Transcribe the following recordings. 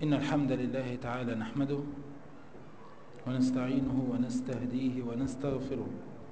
إن الحمد لله تعالى نحمده ونستعينه ونستهديه ونستغفره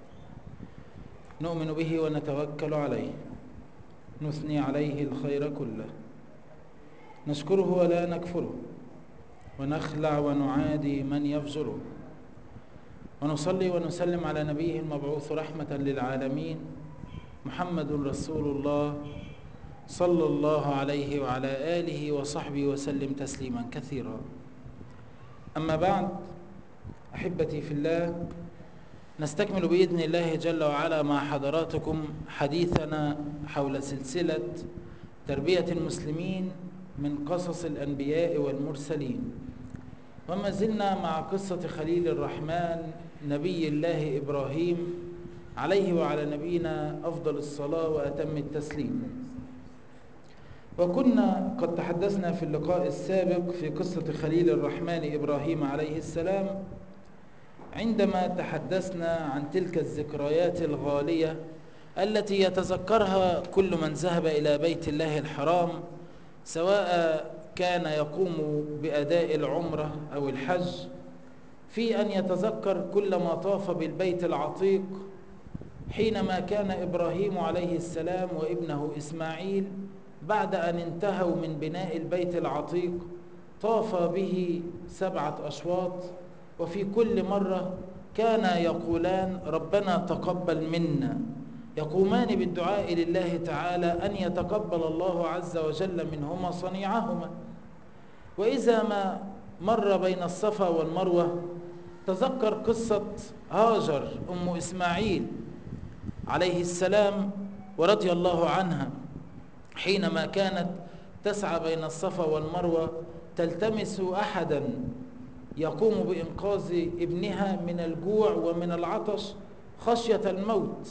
نؤمن به ونتوكل عليه نثني عليه الخير كله نشكره ولا نكفره ونخلع ونعادي من يفجره ونصلي ونسلم على نبيه المبعوث رحمة للعالمين محمد رسول الله صلى الله عليه وعلى آله وصحبه وسلم تسليما كثيرا أما بعد أحبتي في الله نستكمل بإذن الله جل وعلا مع حضراتكم حديثنا حول سلسلة تربية المسلمين من قصص الأنبياء والمرسلين وما زلنا مع قصة خليل الرحمن نبي الله إبراهيم عليه وعلى نبينا أفضل الصلاة وأتم التسليم وكنا قد تحدثنا في اللقاء السابق في قصة خليل الرحمن إبراهيم عليه السلام عندما تحدثنا عن تلك الذكريات الغالية التي يتذكرها كل من ذهب إلى بيت الله الحرام سواء كان يقوم بأداء العمرة أو الحج في أن يتذكر كل ما طاف بالبيت العتيق حينما كان إبراهيم عليه السلام وابنه إسماعيل بعد أن انتهوا من بناء البيت العتيق طاف به سبعة أشواط وفي كل مرة كان يقولان ربنا تقبل منا يقومان بالدعاء لله تعالى أن يتقبل الله عز وجل منهما صنيعهما وإذا ما مر بين الصفا والمروة تذكر قصة هاجر أم إسماعيل عليه السلام ورضي الله عنها حينما كانت تسعى بين الصفا والمروة تلتمس أحدا يقوم بإنقاذ ابنها من الجوع ومن العطش خشية الموت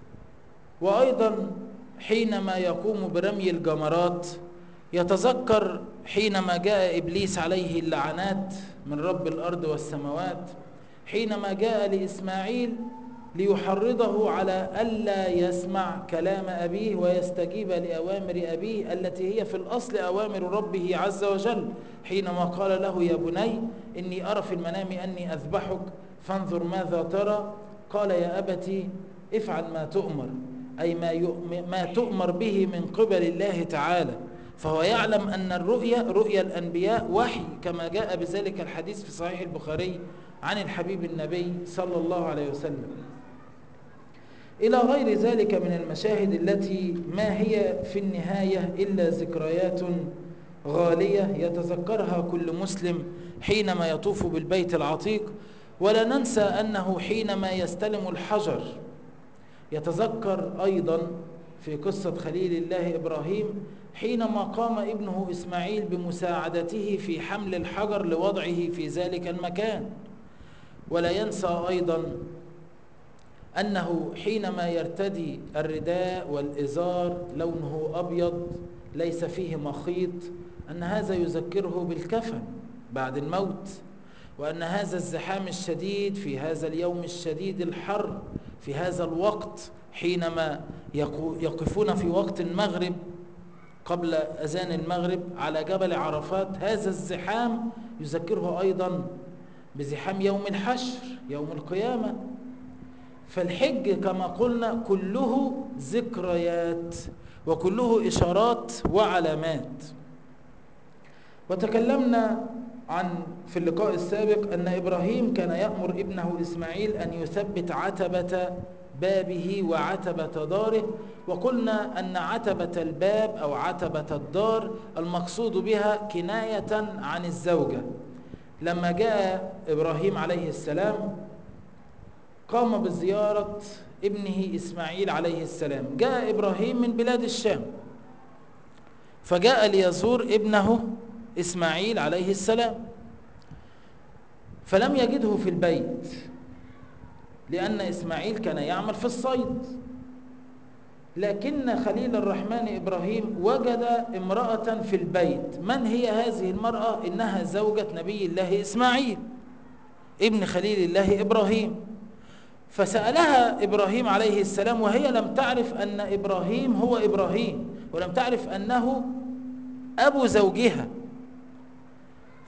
وأيضا حينما يقوم برمي الجمرات يتذكر حينما جاء إبليس عليه اللعنات من رب الأرض والسماوات حينما جاء لإسماعيل ليحرضه على ألا يسمع كلام أبيه ويستجيب لأوامر أبيه التي هي في الأصل أوامر ربه عز وجل حينما قال له يا بني إني أرى في المنام أني أذبحك فانظر ماذا ترى قال يا أبتي افعل ما تؤمر أي ما, ما تؤمر به من قبل الله تعالى فهو يعلم أن الرؤيا رؤيا الأنبياء وحي كما جاء بذلك الحديث في صحيح البخاري عن الحبيب النبي صلى الله عليه وسلم إلى غير ذلك من المشاهد التي ما هي في النهاية إلا ذكريات غالية يتذكرها كل مسلم حينما يطوف بالبيت العتيق ولا ننسى أنه حينما يستلم الحجر يتذكر أيضا في قصة خليل الله إبراهيم حينما قام ابنه إسماعيل بمساعدته في حمل الحجر لوضعه في ذلك المكان ولا ينسى أيضا أنه حينما يرتدي الرداء والإزار لونه أبيض ليس فيه مخيط أن هذا يذكره بالكفن بعد الموت وأن هذا الزحام الشديد في هذا اليوم الشديد الحر في هذا الوقت حينما يقفون في وقت المغرب قبل أذان المغرب على جبل عرفات هذا الزحام يذكره أيضا بزحام يوم الحشر يوم القيامة فالحج كما قلنا كله ذكريات وكله إشارات وعلامات وتكلمنا عن في اللقاء السابق أن إبراهيم كان يأمر ابنه إسماعيل أن يثبت عتبة بابه وعتبة داره وقلنا أن عتبة الباب أو عتبة الدار المقصود بها كناية عن الزوجة لما جاء إبراهيم عليه السلام قام بزيارة ابنه إسماعيل عليه السلام جاء إبراهيم من بلاد الشام فجاء ليزور ابنه إسماعيل عليه السلام فلم يجده في البيت لأن إسماعيل كان يعمل في الصيد لكن خليل الرحمن إبراهيم وجد امرأة في البيت من هي هذه المرأة؟ إنها زوجة نبي الله إسماعيل ابن خليل الله إبراهيم فسألها إبراهيم عليه السلام وهي لم تعرف أن إبراهيم هو إبراهيم ولم تعرف أنه أبو زوجها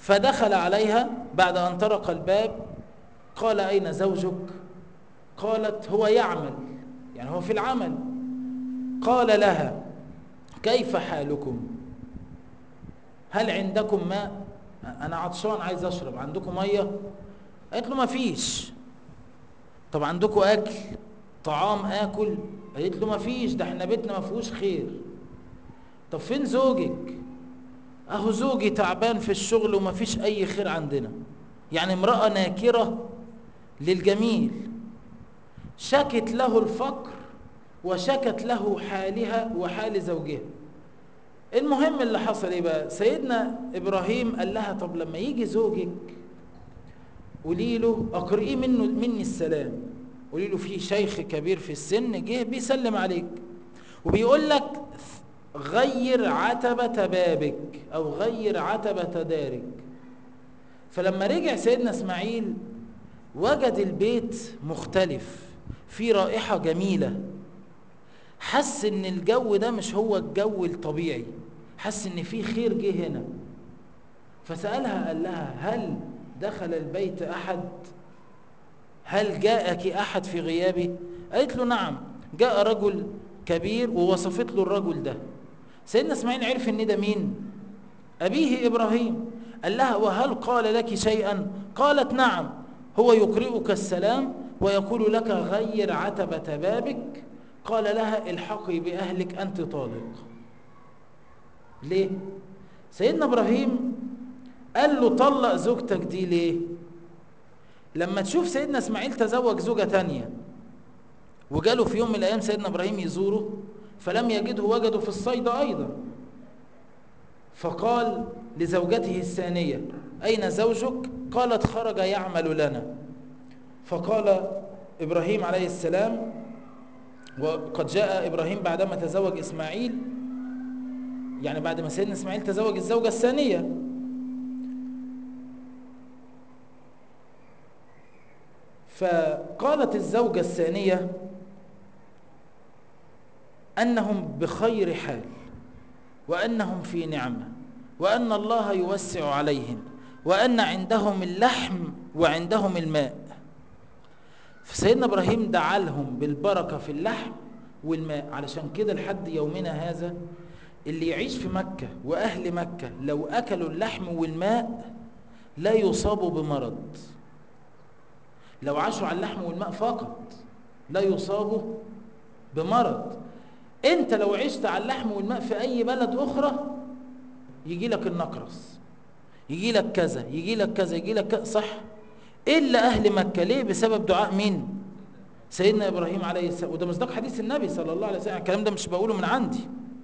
فدخل عليها بعد أن طرق الباب قال أين زوجك قالت هو يعمل يعني هو في العمل قال لها كيف حالكم هل عندكم ماء أنا عطشان عايز أشرب عندكم مية قالت له ما فيش طب عندكم أكل طعام آكل قالت له ما فيش ده احنا بيتنا ما فيهوش خير طب فين زوجك اهو زوجي تعبان في الشغل وما فيش اي خير عندنا يعني امرأة ناكرة للجميل شكت له الفقر وشكت له حالها وحال زوجها المهم اللي حصل ايه بقى سيدنا ابراهيم قال لها طب لما يجي زوجك قولي له اقرئيه منه مني السلام قولي له في شيخ كبير في السن جه بيسلم عليك وبيقول لك غير عتبة بابك او غير عتبة دارك فلما رجع سيدنا اسماعيل وجد البيت مختلف في رائحة جميلة حس ان الجو ده مش هو الجو الطبيعي حس ان في خير جه هنا فسألها قال لها هل دخل البيت احد هل جاءك احد في غيابي قالت له نعم جاء رجل كبير ووصفت له الرجل ده سيدنا اسماعيل عرف ان ده مين ابيه ابراهيم قال لها وهل قال لك شيئا قالت نعم هو يقرئك السلام ويقول لك غير عتبة بابك قال لها الحقي بأهلك أنت طالق ليه سيدنا إبراهيم قال له طلق زوجتك دي ليه لما تشوف سيدنا اسماعيل تزوج زوجة تانية وجاله في يوم من الأيام سيدنا إبراهيم يزوره فلم يجده وجده في الصيد أيضا فقال لزوجته الثانية أين زوجك؟ قالت خرج يعمل لنا فقال إبراهيم عليه السلام وقد جاء إبراهيم بعدما تزوج إسماعيل يعني بعد ما سيدنا إسماعيل تزوج الزوجة الثانية فقالت الزوجة الثانية أنهم بخير حال وأنهم في نعمة وأن الله يوسع عليهم وأن عندهم اللحم وعندهم الماء فسيدنا إبراهيم دعا لهم بالبركة في اللحم والماء علشان كده لحد يومنا هذا اللي يعيش في مكة وأهل مكة لو أكلوا اللحم والماء لا يصابوا بمرض لو عاشوا على اللحم والماء فقط لا يصابوا بمرض انت لو عشت على اللحم والماء في اي بلد اخرى يجي لك النقرس يجي لك كذا يجي لك كذا يجي لك كذا صح الا اهل مكه ليه بسبب دعاء مين سيدنا ابراهيم عليه السلام وده مصداق حديث النبي صلى الله عليه وسلم الكلام ده مش بقوله من عندي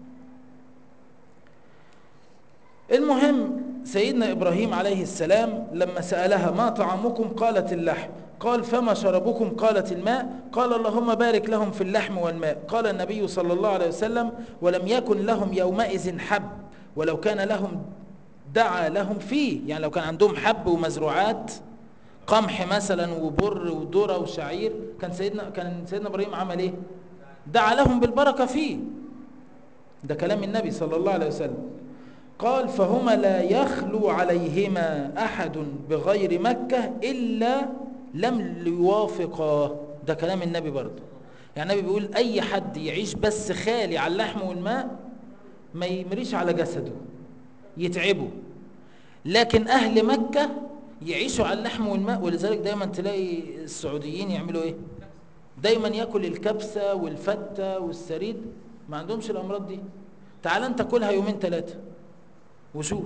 المهم سيدنا ابراهيم عليه السلام لما سالها ما طعامكم قالت اللحم قال فما شربكم قالت الماء قال اللهم بارك لهم في اللحم والماء قال النبي صلى الله عليه وسلم ولم يكن لهم يومئذ حب ولو كان لهم دعا لهم فيه يعني لو كان عندهم حب ومزروعات قمح مثلا وبر وذره وشعير كان سيدنا كان سيدنا ابراهيم عمل ايه دعا لهم بالبركه فيه ده كلام النبي صلى الله عليه وسلم قال فهما لا يخلو عليهما احد بغير مكه الا لم يوافقا ده كلام النبي برضه يعني النبي بيقول اي حد يعيش بس خالي على اللحم والماء ما يمريش على جسده يتعبه لكن اهل مكة يعيشوا على اللحم والماء ولذلك دايما تلاقي السعوديين يعملوا ايه دايما ياكل الكبسة والفتة والسريد ما عندهمش الامراض دي تعال انت كلها يومين ثلاثة وشوف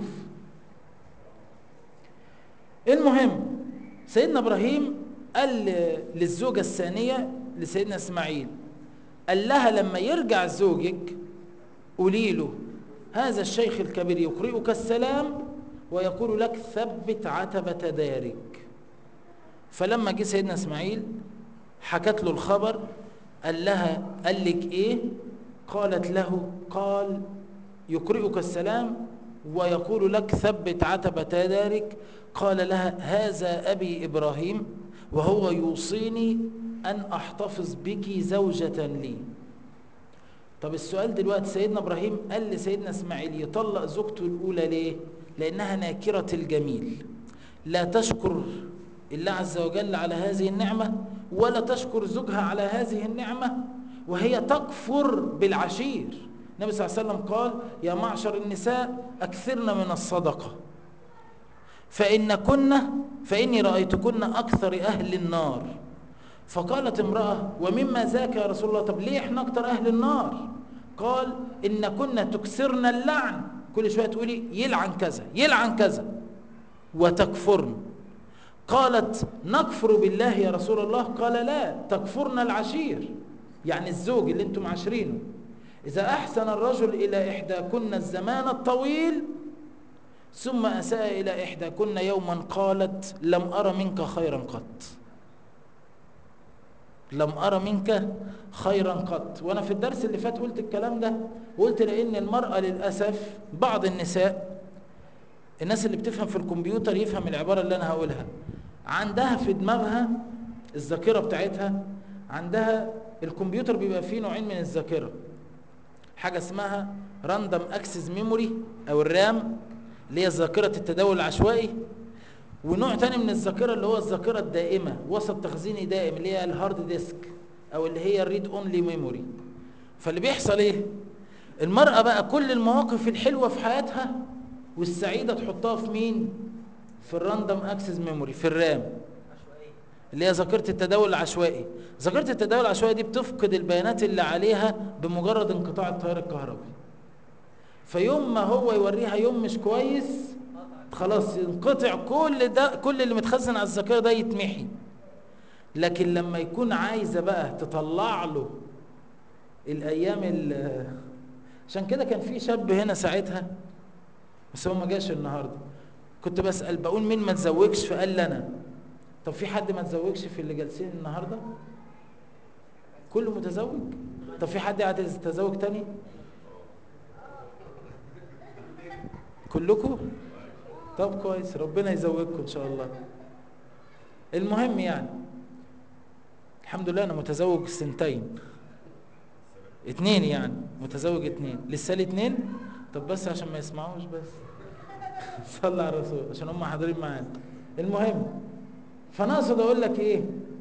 المهم سيدنا ابراهيم قال للزوجة الثانية لسيدنا اسماعيل قال لها لما يرجع زوجك قولي له هذا الشيخ الكبير يقرئك السلام ويقول لك ثبت عتبة دارك فلما جه سيدنا اسماعيل حكت له الخبر قال لها قال لك ايه قالت له قال يقرئك السلام ويقول لك ثبت عتبة دارك قال لها هذا أبي إبراهيم وهو يوصيني أن أحتفظ بك زوجة لي طب السؤال دلوقتي سيدنا إبراهيم قال لسيدنا إسماعيل يطلق زوجته الأولى ليه لأنها ناكرة الجميل لا تشكر الله عز وجل على هذه النعمة ولا تشكر زوجها على هذه النعمة وهي تكفر بالعشير النبي صلى الله عليه وسلم قال يا معشر النساء أكثرن من الصدقة فإن كنا فإني رأيتكن أكثر أهل النار فقالت امرأة ومما ذاك يا رسول الله طب ليه احنا أكثر أهل النار قال إن كنا تكسرن اللعن كل شوية تقولي يلعن كذا يلعن كذا وتكفرن قالت نكفر بالله يا رسول الله قال لا تكفرن العشير يعني الزوج اللي انتم عاشرينه إذا أحسن الرجل إلى إحداكن الزمان الطويل ثم أساء إلى إحداكن يوما قالت لم أرى منك خيرا قط لم أرى منك خيرا قط وأنا في الدرس اللي فات قلت الكلام ده وقلت لأن المرأة للأسف بعض النساء الناس اللي بتفهم في الكمبيوتر يفهم العبارة اللي أنا هقولها عندها في دماغها الذاكرة بتاعتها عندها الكمبيوتر بيبقى فيه نوعين من الذاكرة حاجة اسمها راندوم اكسس ميموري او الرام اللي هي ذاكرة التداول العشوائي ونوع تاني من الذاكرة اللي هو الذاكرة الدائمة وسط تخزيني دائم اللي هي الهارد ديسك او اللي هي الريد اونلي ميموري فاللي بيحصل ايه المرأة بقى كل المواقف الحلوة في حياتها والسعيدة تحطها في مين في الراندوم اكسس ميموري في الرام اللي هي ذاكرة التداول العشوائي ذاكرة التداول العشوائي دي بتفقد البيانات اللي عليها بمجرد انقطاع التيار الكهربي فيوم ما هو يوريها يوم مش كويس خلاص ينقطع كل ده كل اللي متخزن على الذاكرة ده يتمحي لكن لما يكون عايزة بقى تطلع له الأيام اللي عشان كده كان في شاب هنا ساعتها بس هو ما جاش النهارده كنت بسأل بقول مين ما تزوجش فقال لي انا طب في حد ما تزوجش في اللي جالسين النهارده كله متزوج طب في حد قاعد يتزوج تاني كلكم طب كويس ربنا يزوجكم ان شاء الله المهم يعني الحمد لله انا متزوج سنتين اتنين يعني متزوج اتنين لسه لي اتنين طب بس عشان ما يسمعوش بس صلى على الرسول عشان هم حاضرين معانا المهم فانا اقصد اقول لك ايه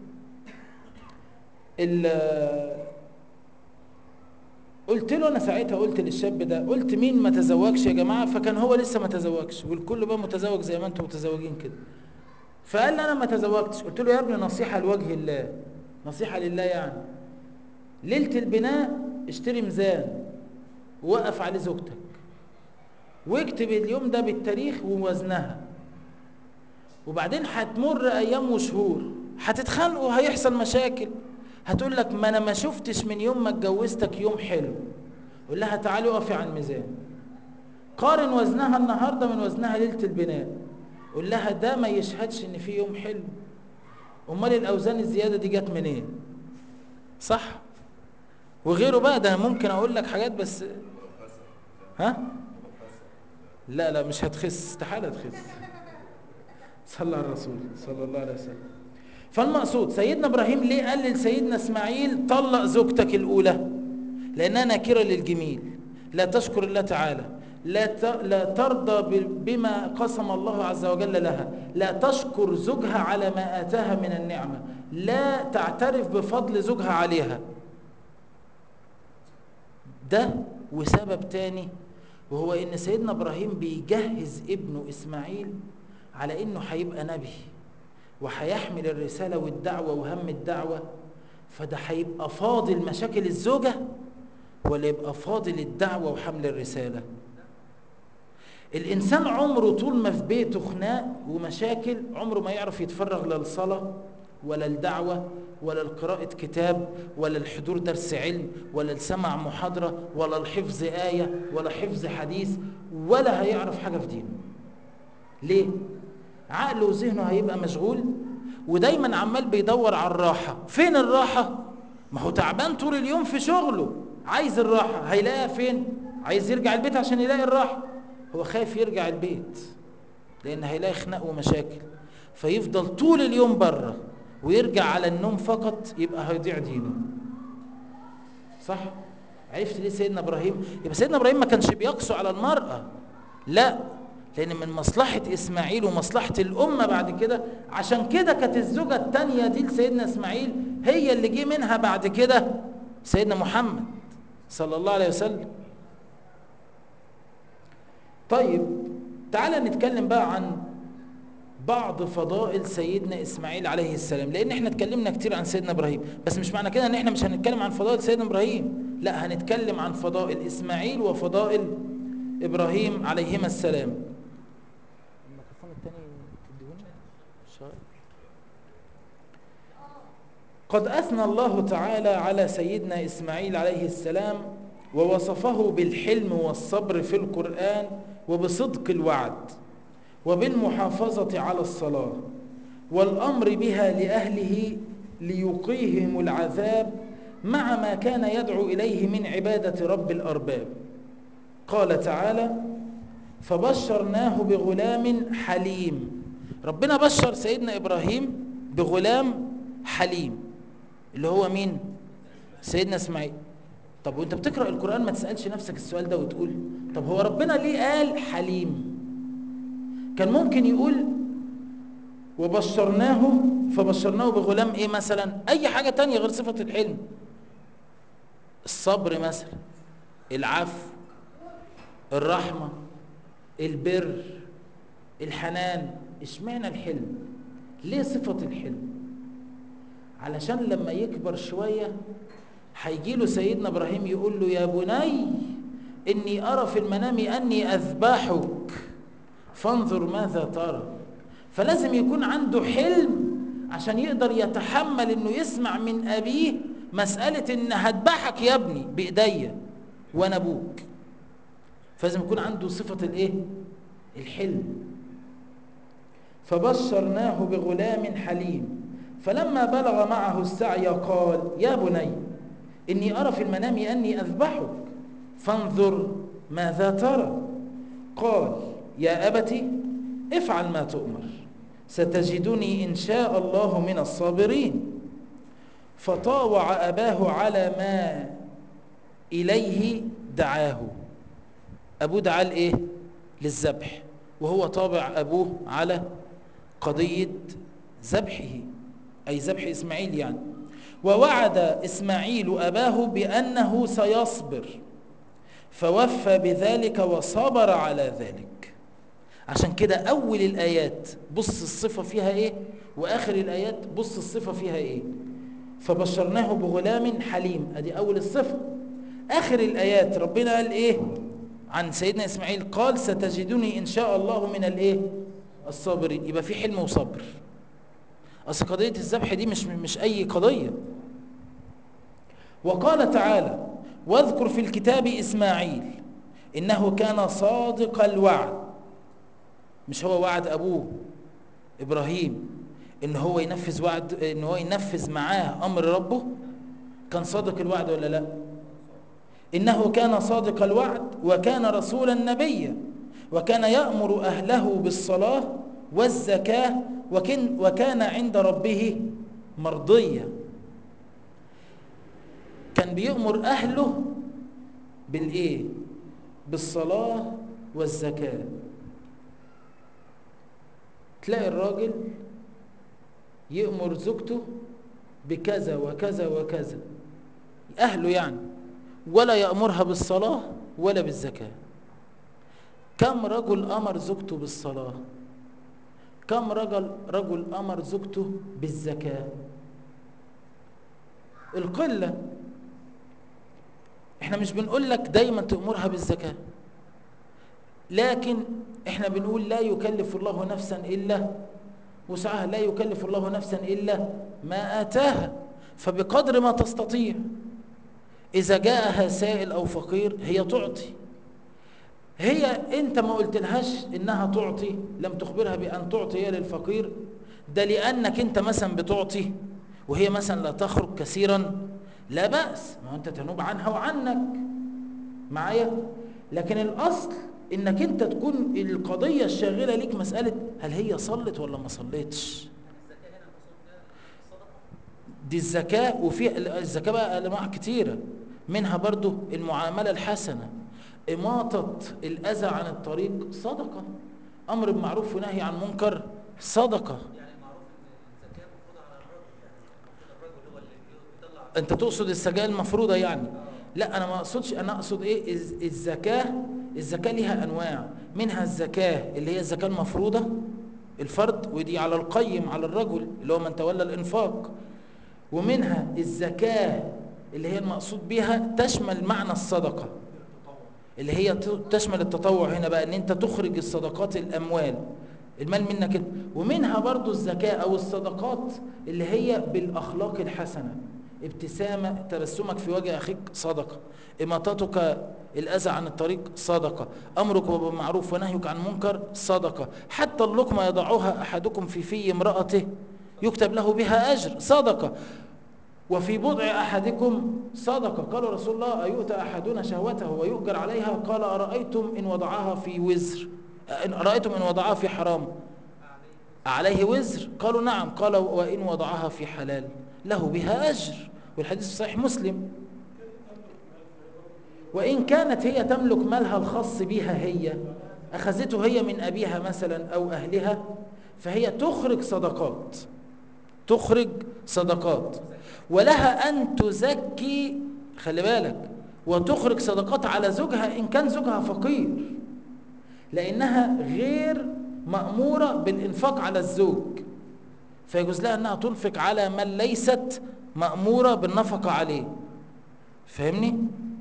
قلت له انا ساعتها قلت للشاب ده قلت مين ما تزوجش يا جماعه فكان هو لسه ما تزوجش والكل بقى متزوج زي ما انتم متزوجين كده فقال لي انا ما تزوجتش قلت له يا ابني نصيحه لوجه الله نصيحه لله يعني ليله البناء اشتري ميزان ووقف عليه زوجتك واكتب اليوم ده بالتاريخ ووزنها وبعدين هتمر ايام وشهور هتتخانقوا هيحصل مشاكل هتقول لك ما انا ما شفتش من يوم ما اتجوزتك يوم حلو قول لها تعالي اقفي على الميزان قارن وزنها النهارده من وزنها ليله البناء قول لها ده ما يشهدش ان في يوم حلو امال الاوزان الزياده دي جت منين صح وغيره بقى ده ممكن اقول لك حاجات بس ها لا لا مش هتخس استحاله تخس صلى على الرسول صلى الله عليه وسلم فالمقصود سيدنا ابراهيم ليه قال لسيدنا اسماعيل طلق زوجتك الاولى لانها ناكره للجميل لا تشكر الله تعالى لا لا ترضى بما قسم الله عز وجل لها لا تشكر زوجها على ما اتاها من النعمه لا تعترف بفضل زوجها عليها ده وسبب تاني وهو ان سيدنا ابراهيم بيجهز ابنه اسماعيل على انه هيبقى نبي وهيحمل الرساله والدعوه وهم الدعوه فده هيبقى فاضل مشاكل الزوجه ولا يبقى فاضل الدعوه وحمل الرساله الانسان عمره طول ما في بيته خناق ومشاكل عمره ما يعرف يتفرغ لا للصلاه ولا الدعوه ولا لقراءة كتاب ولا الحضور درس علم ولا السمع محاضرة ولا الحفظ آية ولا حفظ حديث ولا هيعرف حاجة في دينه ليه؟ عقله وذهنه هيبقى مشغول ودايما عمال بيدور على الراحة فين الراحة؟ ما هو تعبان طول اليوم في شغله عايز الراحة هيلاقيها فين؟ عايز يرجع البيت عشان يلاقي الراحة هو خايف يرجع البيت لأن هيلاقي خناق ومشاكل فيفضل طول اليوم بره ويرجع على النوم فقط يبقى هيضيع دينه صح عرفت ليه سيدنا ابراهيم يبقى سيدنا ابراهيم ما كانش بيقسو على المراه لا لأن من مصلحة إسماعيل ومصلحة الأمة بعد كده عشان كده كانت الزوجة التانية دي لسيدنا إسماعيل هي اللي جه منها بعد كده سيدنا محمد صلى الله عليه وسلم طيب تعالى نتكلم بقى عن بعض فضائل سيدنا إسماعيل عليه السلام لأن احنا اتكلمنا كتير عن سيدنا إبراهيم بس مش معنى كده ان احنا مش هنتكلم عن فضائل سيدنا إبراهيم لا هنتكلم عن فضائل إسماعيل وفضائل إبراهيم عليهما السلام الميكروفون الثاني تديهوني قد أثنى الله تعالى على سيدنا إسماعيل عليه السلام ووصفه بالحلم والصبر في القرآن وبصدق الوعد وبالمحافظة على الصلاة والأمر بها لأهله ليقيهم العذاب مع ما كان يدعو إليه من عبادة رب الأرباب قال تعالى فبشرناه بغلام حليم ربنا بشر سيدنا إبراهيم بغلام حليم اللي هو مين سيدنا اسماعيل طب وانت بتقرأ القرآن ما تسألش نفسك السؤال ده وتقول طب هو ربنا ليه قال حليم كان ممكن يقول وبشرناه فبشرناه بغلام ايه مثلا اي حاجة تانية غير صفة الحلم الصبر مثلا العفو الرحمة البر الحنان اشمعنى الحلم ليه صفة الحلم علشان لما يكبر شوية هيجي له سيدنا ابراهيم يقول له يا بني اني ارى في المنام اني اذبحك فانظر ماذا ترى فلازم يكون عنده حلم عشان يقدر يتحمل انه يسمع من ابيه مسألة ان هذبحك يا ابني بايديا وانا ابوك فلازم يكون عنده صفة الايه الحلم فبشرناه بغلام حليم فلما بلغ معه السعي قال يا بني إني أرى في المنام أني أذبحك فانظر ماذا ترى قال يا أبت افعل ما تؤمر ستجدني إن شاء الله من الصابرين فطاوع أباه على ما إليه دعاه أبوه دعاه لإيه؟ للذبح وهو طابع أبوه على قضية ذبحه أي ذبح إسماعيل يعني ووعد إسماعيل أباه بأنه سيصبر فوفى بذلك وصبر على ذلك عشان كده أول الآيات بص الصفة فيها إيه وآخر الآيات بص الصفة فيها إيه فبشرناه بغلام حليم أدي أول الصفة آخر الآيات ربنا قال إيه عن سيدنا إسماعيل قال ستجدني إن شاء الله من الإيه الصابرين يبقى في حلم وصبر أصل قضية الذبح دي مش مش أي قضية وقال تعالى واذكر في الكتاب إسماعيل إنه كان صادق الوعد مش هو وعد أبوه إبراهيم إن هو ينفذ وعد إن هو ينفذ معاه أمر ربه كان صادق الوعد ولا لا إنه كان صادق الوعد وكان رسولا نبيا وكان يأمر أهله بالصلاة والزكاة وكن وكان عند ربه مرضيا كان بيأمر أهله بالإيه بالصلاة والزكاة تلاقي الراجل يأمر زوجته بكذا وكذا وكذا أهله يعني ولا يأمرها بالصلاة ولا بالزكاة كم رجل أمر زوجته بالصلاة كم رجل رجل أمر زوجته بالزكاة القلة احنا مش بنقول لك دايما تأمرها بالزكاة لكن احنا بنقول لا يكلف الله نفسا إلا وسعها لا يكلف الله نفسا إلا ما آتاها فبقدر ما تستطيع إذا جاءها سائل أو فقير هي تعطي هي انت ما قلت لهاش انها تعطي لم تخبرها بان تعطي هي للفقير ده لانك انت مثلا بتعطي وهي مثلا لا تخرج كثيرا لا باس ما انت تنوب عنها وعنك معايا لكن الاصل انك انت تكون القضيه الشاغله ليك مساله هل هي صلت ولا ما صلتش دي الزكاه وفي الزكاه بقى انواع كتيره منها برضو المعامله الحسنه إماطة الأذى عن الطريق صدقة امر بمعروف ونهي عن منكر صدقه يعني معروف ان الزكاه مفروضه على الرجل يعني المفروض الرجل هو اللي بيطلع انت تقصد السجاير المفروضه يعني لا انا ما اقصدش انا اقصد ايه الز- الزكاه الزكاه ليها انواع منها الزكاه اللي هي الزكاه المفروضه الفرد ودي على القيم على الرجل اللي هو من تولى الانفاق ومنها الزكاه اللي هي المقصود بها تشمل معنى الصدقه اللي هي ت- تشمل التطوع هنا بقى ان انت تخرج الصدقات الاموال المال منك انت ومنها برضو الزكاة او الصدقات اللي هي بالاخلاق الحسنة ابتسامة تبسمك في وجه اخيك صدقة اماطتك الاذى عن الطريق صدقة امرك بالمعروف ونهيك عن منكر صدقة حتى اللقمة يضعها احدكم في في امرأته يكتب له بها اجر صدقة وفي بضع أحدكم صدقة قال رسول الله أيؤتى أحدنا شهوته ويؤجر عليها قال أرأيتم إن وضعها في وزر إن أرأيتم إن وضعها في حرام عليه وزر قالوا نعم قال وإن وضعها في حلال له بها أجر والحديث في صحيح مسلم وإن كانت هي تملك مالها الخاص بها هي أخذته هي من أبيها مثلا أو أهلها فهي تخرج صدقات تخرج صدقات ولها أن تزكي خلي بالك وتخرج صدقات على زوجها إن كان زوجها فقير لأنها غير مأمورة بالإنفاق على الزوج فيجوز لها أنها تنفق على من ليست مأمورة بالنفقة عليه فهمني؟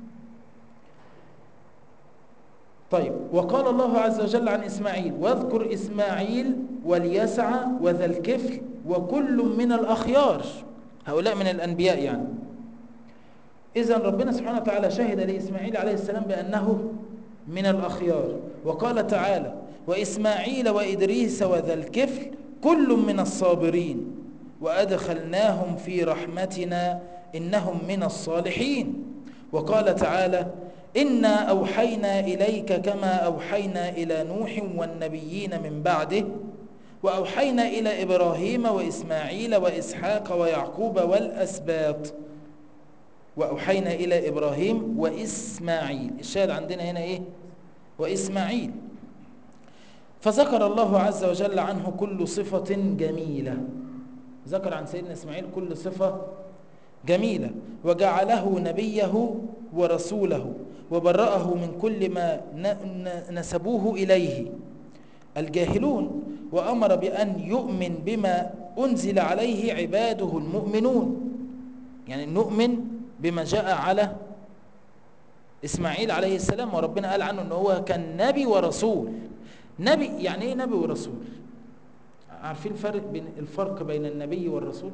طيب وقال الله عز وجل عن إسماعيل واذكر إسماعيل واليسع وذا الكفل وكل من الأخيار هؤلاء من الأنبياء يعني إذا ربنا سبحانه وتعالى شهد لإسماعيل عليه السلام بأنه من الأخيار وقال تعالى وإسماعيل وإدريس وذا الكفل كل من الصابرين وأدخلناهم في رحمتنا إنهم من الصالحين وقال تعالى إنا أوحينا إليك كما أوحينا إلى نوح والنبيين من بعده وأوحينا إلى إبراهيم وإسماعيل وإسحاق ويعقوب والأسباط وأوحينا إلى إبراهيم وإسماعيل الشاهد عندنا هنا إيه وإسماعيل فذكر الله عز وجل عنه كل صفة جميلة ذكر عن سيدنا إسماعيل كل صفة جميلة وجعله نبيه ورسوله وبرأه من كل ما نسبوه إليه الجاهلون وأمر بأن يؤمن بما أنزل عليه عباده المؤمنون يعني نؤمن بما جاء على إسماعيل عليه السلام وربنا قال عنه أنه هو كان نبي ورسول نبي يعني إيه نبي ورسول عارفين الفرق بين الفرق بين النبي والرسول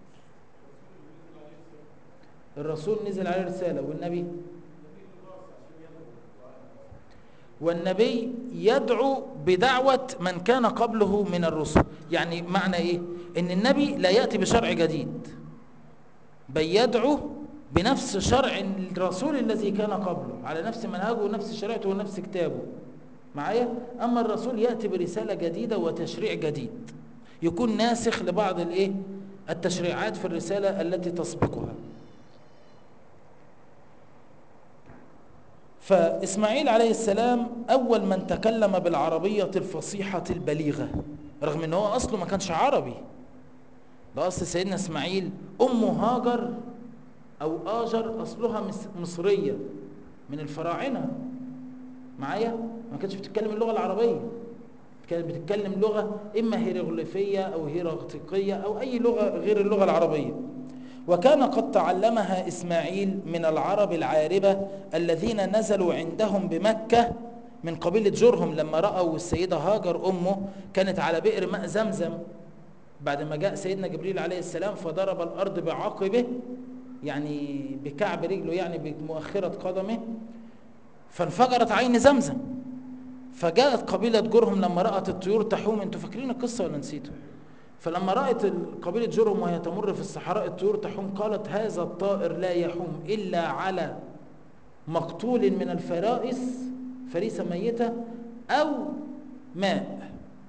الرسول نزل عليه رسالة والنبي والنبي يدعو بدعوة من كان قبله من الرسل يعني معنى ايه ان النبي لا يأتي بشرع جديد بل يدعو بنفس شرع الرسول الذي كان قبله على نفس منهجه ونفس شريعته ونفس كتابه معايا اما الرسول يأتي برسالة جديدة وتشريع جديد يكون ناسخ لبعض الايه التشريعات في الرسالة التي تسبقها فإسماعيل عليه السلام أول من تكلم بالعربية الفصيحة البليغة رغم أنه أصله ما كانش عربي ده أصل سيدنا إسماعيل أمه هاجر أو آجر أصلها مصرية من الفراعنة معايا ما كانتش بتتكلم اللغة العربية كانت بتتكلم لغة إما هيروغليفية أو هيراغتيقية أو أي لغة غير اللغة العربية وكان قد تعلمها إسماعيل من العرب العاربة الذين نزلوا عندهم بمكة من قبيلة جرهم لما رأوا السيدة هاجر أمه كانت على بئر ماء زمزم بعد ما جاء سيدنا جبريل عليه السلام فضرب الأرض بعقبه يعني بكعب رجله يعني بمؤخرة قدمه فانفجرت عين زمزم فجاءت قبيلة جرهم لما رأت الطيور تحوم انتوا فاكرين القصة ولا نسيتوا فلما رأت قبيلة جرهم وهي تمر في الصحراء الطيور تحوم قالت هذا الطائر لا يحوم إلا على مقتول من الفرائس فريسة ميتة أو ماء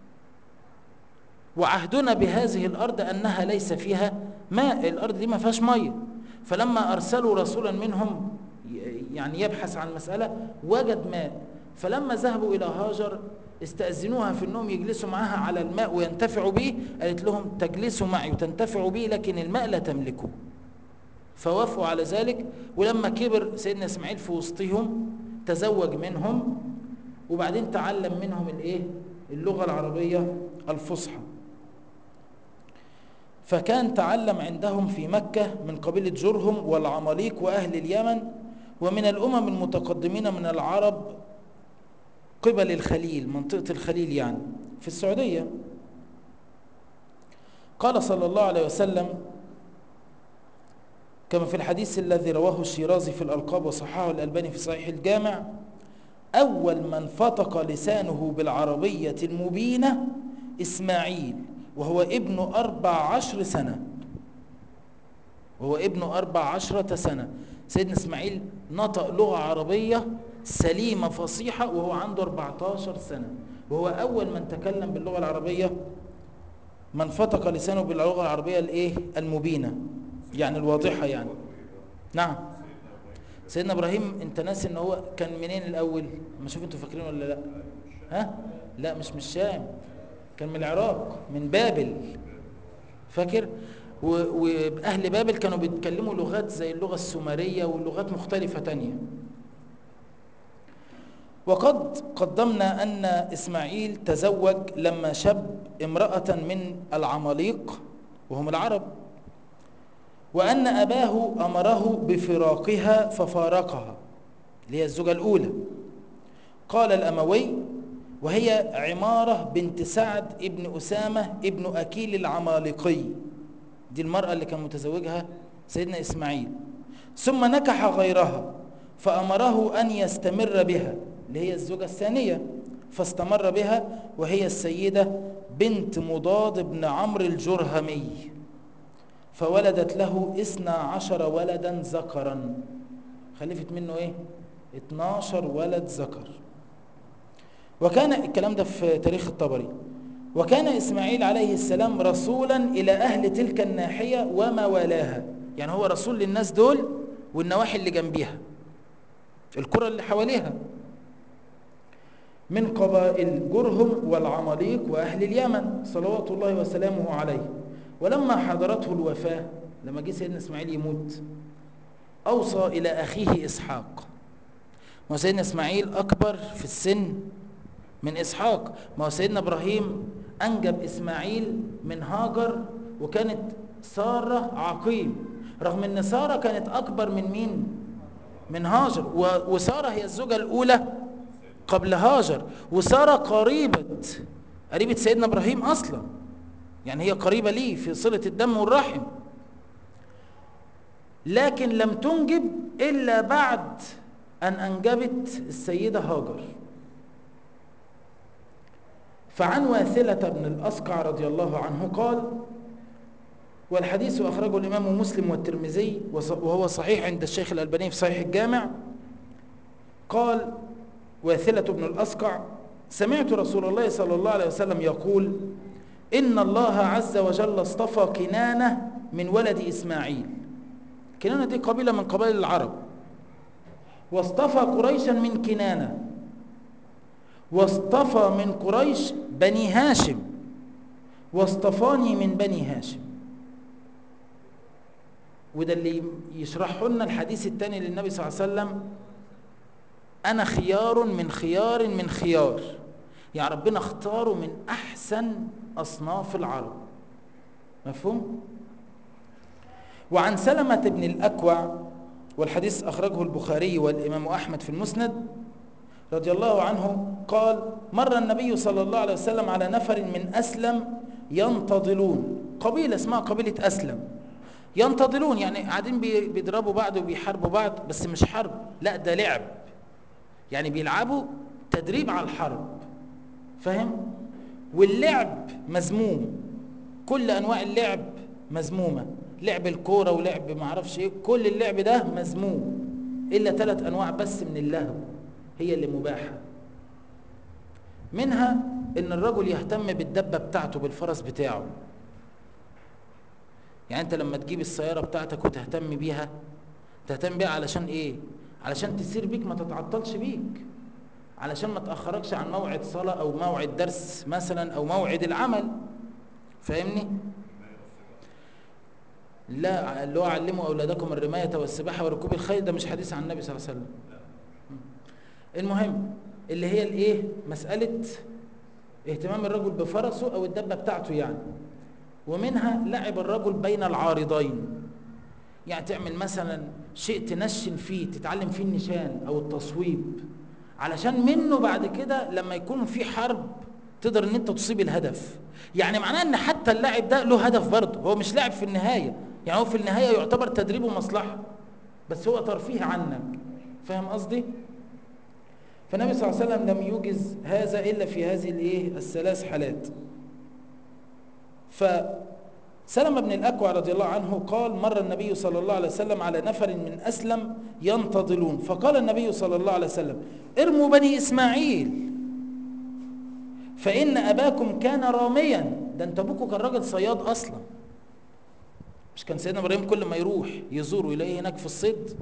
وعهدنا بهذه الأرض أنها ليس فيها ماء الأرض دي ما فيهاش مية فلما أرسلوا رسولا منهم يعني يبحث عن مسألة وجد ماء فلما ذهبوا إلى هاجر استأذنوها في أنهم يجلسوا معها على الماء وينتفعوا به قالت لهم تجلسوا معي وتنتفعوا به لكن الماء لا تملكه فوافقوا على ذلك ولما كبر سيدنا إسماعيل في وسطهم تزوج منهم وبعدين تعلم منهم الايه اللغة العربية الفصحى فكان تعلم عندهم في مكة من قبيلة جرهم والعماليق وأهل اليمن ومن الأمم المتقدمين من العرب قبل الخليل منطقة الخليل يعني في السعودية قال صلى الله عليه وسلم كما في الحديث الذي رواه الشيرازي في الألقاب وصححه الألباني في صحيح الجامع أول من فتق لسانه بالعربية المبينة إسماعيل وهو ابن أربع عشر سنة وهو ابن أربع عشرة سنة سيدنا إسماعيل نطق لغة عربية سليمة فصيحة وهو عنده 14 سنة وهو أول من تكلم باللغة العربية من فتق لسانه باللغة العربية الإيه المبينة يعني الواضحة يعني نعم سيدنا ابراهيم انت ناسي ان هو كان منين الاول ما شوف انتوا فاكرين ولا لا ها لا مش من الشام كان من العراق من بابل فاكر واهل بابل كانوا بيتكلموا لغات زي اللغه السومريه ولغات مختلفه تانية وقد قدمنا ان اسماعيل تزوج لما شب امراه من العماليق وهم العرب وأن أباه أمره بفراقها ففارقها اللي هي الزوجة الأولى قال الأموي وهي عمارة بنت سعد ابن أسامة ابن أكيل العمالقي دي المرأة اللي كان متزوجها سيدنا إسماعيل ثم نكح غيرها فأمره أن يستمر بها اللي هي الزوجة الثانية فاستمر بها وهي السيدة بنت مضاد بن عمرو الجرهمي فولدت له اثنا عشر ولدا ذكرا خلفت منه ايه 12 ولد ذكر وكان الكلام ده في تاريخ الطبري وكان إسماعيل عليه السلام رسولا إلى أهل تلك الناحية وما والاها يعني هو رسول للناس دول والنواحي اللي جنبيها القرى اللي حواليها من قبائل جرهم والعماليق وأهل اليمن صلوات الله وسلامه عليه ولما حضرته الوفاة لما جه سيدنا إسماعيل يموت أوصى إلى أخيه إسحاق ما سيدنا إسماعيل أكبر في السن من إسحاق ما هو سيدنا إبراهيم أنجب إسماعيل من هاجر وكانت سارة عقيم رغم أن سارة كانت أكبر من مين من هاجر وسارة هي الزوجة الأولى قبل هاجر وسارة قريبة قريبة سيدنا إبراهيم أصلا يعني هي قريبة ليه في صلة الدم والرحم لكن لم تنجب إلا بعد أن أنجبت السيدة هاجر فعن واثلة بن الأسقع رضي الله عنه قال والحديث أخرجه الإمام مسلم والترمذي وهو صحيح عند الشيخ الألباني في صحيح الجامع قال واثلة بن الأسقع سمعت رسول الله صلى الله عليه وسلم يقول إن الله عز وجل اصطفى كنانة من ولد إسماعيل كنانة دي قبيلة من قبائل العرب واصطفى قريشا من كنانة واصطفى من قريش بني هاشم واصطفاني من بني هاشم وده اللي يشرحه لنا الحديث الثاني للنبي صلى الله عليه وسلم أنا خيار من خيار من خيار يعني ربنا اختاره من أحسن أصناف العرب مفهوم؟ وعن سلمة بن الأكوع والحديث أخرجه البخاري والإمام أحمد في المسند رضي الله عنه قال مر النبي صلى الله عليه وسلم على نفر من أسلم ينتظلون قبيلة اسمها قبيلة أسلم ينتظلون يعني قاعدين بيضربوا بعض وبيحاربوا بعض بس مش حرب لا ده لعب يعني بيلعبوا تدريب على الحرب فاهم واللعب مذموم كل انواع اللعب مذمومه لعب الكوره ولعب ما اعرفش ايه كل اللعب ده مذموم الا ثلاث انواع بس من اللهو هي اللي مباحه منها ان الرجل يهتم بالدبه بتاعته بالفرس بتاعه يعني انت لما تجيب السياره بتاعتك وتهتم بيها تهتم بيها علشان ايه علشان تسير بيك ما تتعطلش بيك علشان ما تأخركش عن موعد صلاة أو موعد درس مثلا أو موعد العمل فاهمني؟ لا اللي هو علموا أولادكم الرماية والسباحة وركوب الخيل ده مش حديث عن النبي صلى الله عليه وسلم المهم اللي هي الايه مسألة اهتمام الرجل بفرسه أو الدبة بتاعته يعني ومنها لعب الرجل بين العارضين يعني تعمل مثلا شيء تنشن فيه تتعلم فيه النشان أو التصويب علشان منه بعد كده لما يكون في حرب تقدر ان انت تصيب الهدف يعني معناه ان حتى اللاعب ده له هدف برضه هو مش لاعب في النهاية يعني هو في النهاية يعتبر تدريب ومصلحة بس هو ترفيه عنك فاهم قصدي فالنبي صلى الله عليه وسلم لم يوجز هذا إلا في هذه الايه الثلاث حالات فسلم بن الأكوع رضي الله عنه قال مر النبي صلى الله عليه وسلم على نفر من أسلم ينتظلون فقال النبي صلى الله عليه وسلم ارموا بني إسماعيل فإن أباكم كان راميا ده انت أبوكم كان راجل صياد أصلا مش كان سيدنا إبراهيم كل ما يروح يزور ويلاقيه هناك في الصيد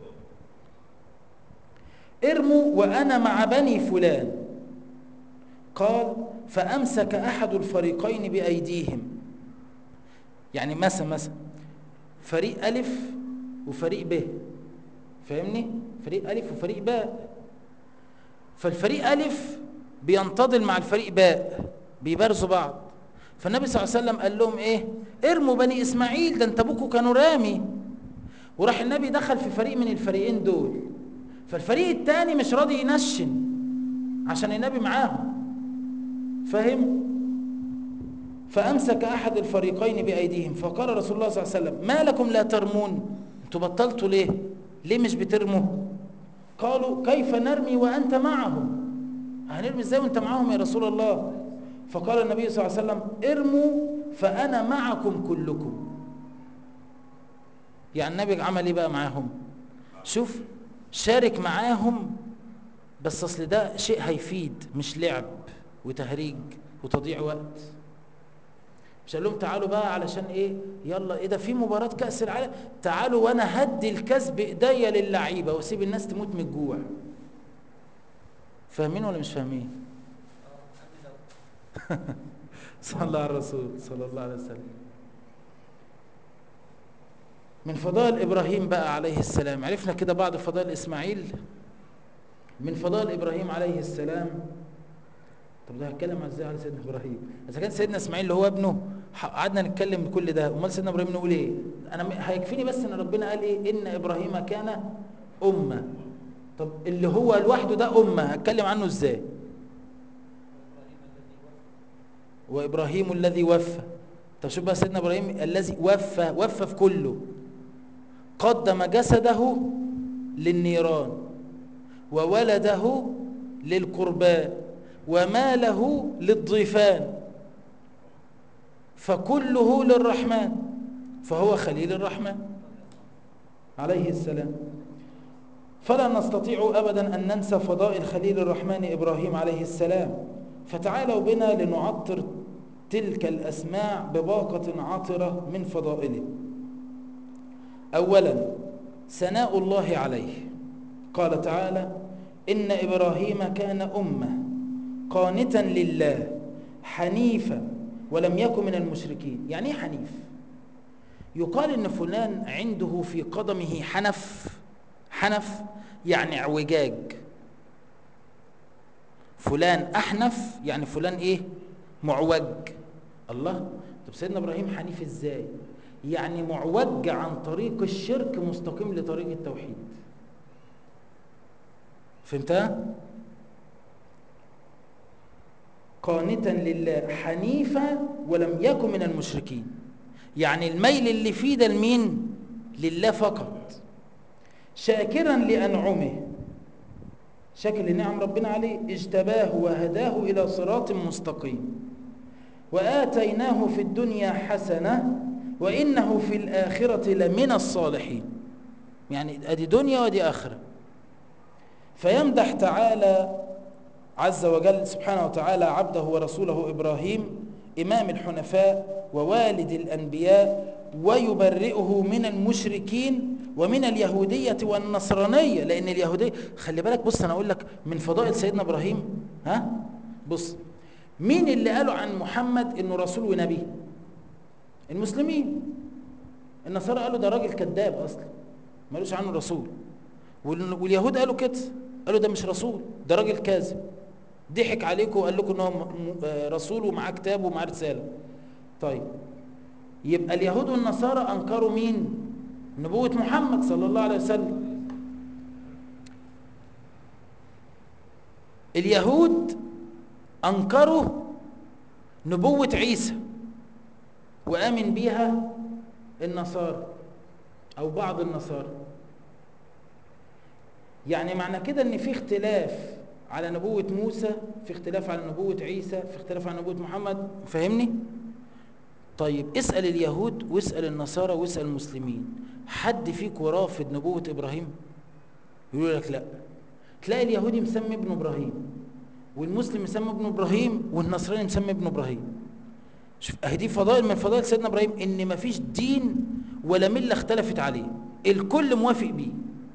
ارموا وأنا مع بني فلان قال فأمسك أحد الفريقين بأيديهم يعني مثلا مثلا فريق ألف وفريق ب فاهمني فريق ألف وفريق باء فالفريق ألف بينتظل مع الفريق باء بيبارزوا بعض فالنبي صلى الله عليه وسلم قال لهم ايه ارموا بني اسماعيل ده انت ابوكوا كانوا رامي وراح النبي دخل في فريق من الفريقين دول فالفريق الثاني مش راضي ينشن عشان النبي معاهم فاهم فامسك احد الفريقين بايديهم فقال رسول الله صلى الله عليه وسلم ما لكم لا ترمون انتوا بطلتوا ليه ليه مش بترموا قالوا كيف نرمي وانت معهم هنرمي ازاي وانت معاهم يا رسول الله فقال النبي صلى الله عليه وسلم ارموا فانا معكم كلكم يعني النبي عمل ايه بقى معاهم شوف شارك معاهم بس اصل ده شيء هيفيد مش لعب وتهريج وتضييع وقت مش قال لهم تعالوا بقى علشان ايه يلا ايه ده في مباراة كأس العالم تعالوا وانا هدي الكاس بايديا للعيبة واسيب الناس تموت من الجوع فاهمين ولا مش فاهمين صلى الله على الرسول صلى الله عليه وسلم من فضائل إبراهيم بقى عليه السلام عرفنا كده بعض فضائل إسماعيل من فضائل إبراهيم عليه السلام طب ده هتكلم ازاي على سيدنا إبراهيم إذا كان سيدنا إسماعيل اللي هو ابنه قعدنا نتكلم بكل ده أمال سيدنا إبراهيم نقول إيه أنا هيكفيني بس إن ربنا قال إيه إن إبراهيم كان أمة طب اللي هو لوحده ده أمة هتكلم عنه إزاي وإبراهيم الذي وفى طب شوف بقى سيدنا إبراهيم الذي وفى وفى في كله قدم جسده للنيران وولده للقربان وماله للضيفان فكله للرحمن فهو خليل الرحمن عليه السلام فلا نستطيع أبدا أن ننسى فضائل خليل الرحمن إبراهيم عليه السلام فتعالوا بنا لنعطر تلك الأسماع بباقة عطرة من فضائله أولا ثناء الله عليه قال تعالى إن إبراهيم كان أمة قانتا لله حنيفا ولم يكن من المشركين يعني ايه حنيف يقال ان فلان عنده في قدمه حنف حنف يعني اعوجاج فلان احنف يعني فلان ايه معوج الله طب سيدنا ابراهيم حنيف ازاي يعني معوج عن طريق الشرك مستقيم لطريق التوحيد فهمتها قانتا لله حنيفا ولم يكن من المشركين يعني الميل اللي فيه ده لمين لله فقط شاكرا لأنعمه شاكر لنعم ربنا عليه اجتباه وهداه إلى صراط مستقيم وآتيناه في الدنيا حسنة وإنه في الآخرة لمن الصالحين يعني أدي دنيا ودي آخرة فيمدح تعالى عز وجل سبحانه وتعالى عبده ورسوله إبراهيم إمام الحنفاء ووالد الأنبياء ويبرئه من المشركين ومن اليهودية والنصرانية لأن اليهودية خلي بالك بص أنا أقول لك من فضائل سيدنا إبراهيم ها بص مين اللي قالوا عن محمد إنه رسول ونبي المسلمين النصارى قالوا ده راجل كذاب أصلا مالوش عنه رسول وال- واليهود قالوا كده قالوا ده مش رسول ده راجل كاذب ضحك عليكم وقال لكم ان هو م- م- آه، رسول ومعاه كتاب ومعاه رساله طيب يبقى اليهود والنصارى انكروا مين نبوه محمد صلى الله عليه وسلم اليهود انكروا نبوه عيسى وامن بيها النصارى او بعض النصارى يعني معنى كده ان في اختلاف على نبوة موسى في اختلاف على نبوة عيسى في اختلاف على نبوة محمد فاهمني طيب اسأل اليهود واسأل النصارى واسأل المسلمين حد فيكم رافض نبوة ابراهيم يقول لك لا تلاقي اليهودي مسمي ابنه ابراهيم والمسلم مسمي ابنه ابراهيم والنصراني مسمي ابنه ابراهيم شوف اهي دي فضائل من فضائل سيدنا ابراهيم ان مفيش دين ولا مله اختلفت عليه الكل موافق بيه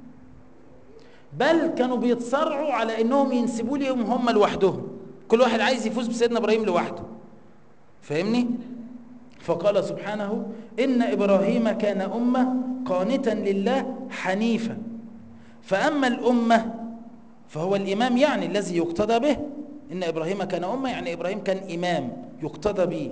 بل كانوا بيتصارعوا على انهم ينسبوا ليهم هم لوحدهم كل واحد عايز يفوز بسيدنا ابراهيم لوحده فاهمني فقال سبحانه ان ابراهيم كان امه قانتا لله حنيفا فاما الامه فهو الامام يعني الذي يقتدى به ان ابراهيم كان امه يعني ابراهيم كان امام يقتدى به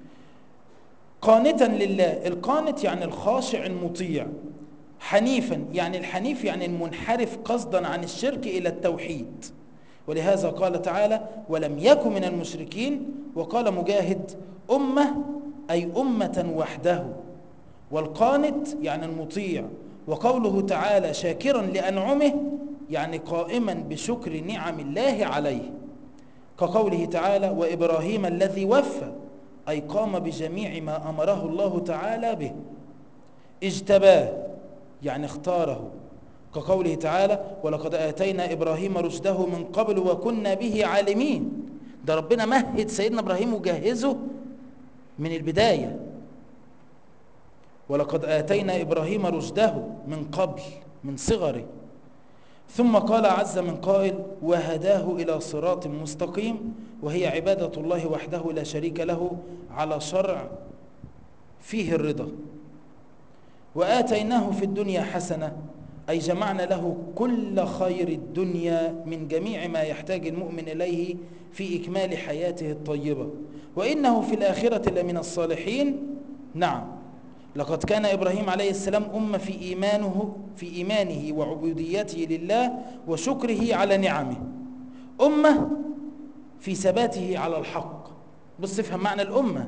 قانتا لله القانت يعني الخاشع المطيع حنيفا يعني الحنيف يعني المنحرف قصدا عن الشرك إلى التوحيد ولهذا قال تعالى ولم يكن من المشركين وقال مجاهد أمة أي أمة وحده والقانت يعني المطيع وقوله تعالى شاكرا لأنعمه يعني قائما بشكر نعم الله عليه كقوله تعالى وإبراهيم الذي وفى أي قام بجميع ما أمره الله تعالى به اجتباه يعني اختاره كقوله تعالى ولقد آتينا إبراهيم رشده من قبل وكنا به عالمين ده ربنا مهد سيدنا إبراهيم وجهزه من البداية ولقد آتينا إبراهيم رشده من قبل من صغره ثم قال عز من قائل وهداه إلى صراط مستقيم وهي عبادة الله وحده لا شريك له على شرع فيه الرضا وآتيناه في الدنيا حسنة أي جمعنا له كل خير الدنيا من جميع ما يحتاج المؤمن إليه في إكمال حياته الطيبة وإنه في الآخرة لمن الصالحين نعم لقد كان إبراهيم عليه السلام أمة في إيمانه في إيمانه وعبوديته لله وشكره على نعمه أمة في ثباته على الحق بص افهم معنى الأمة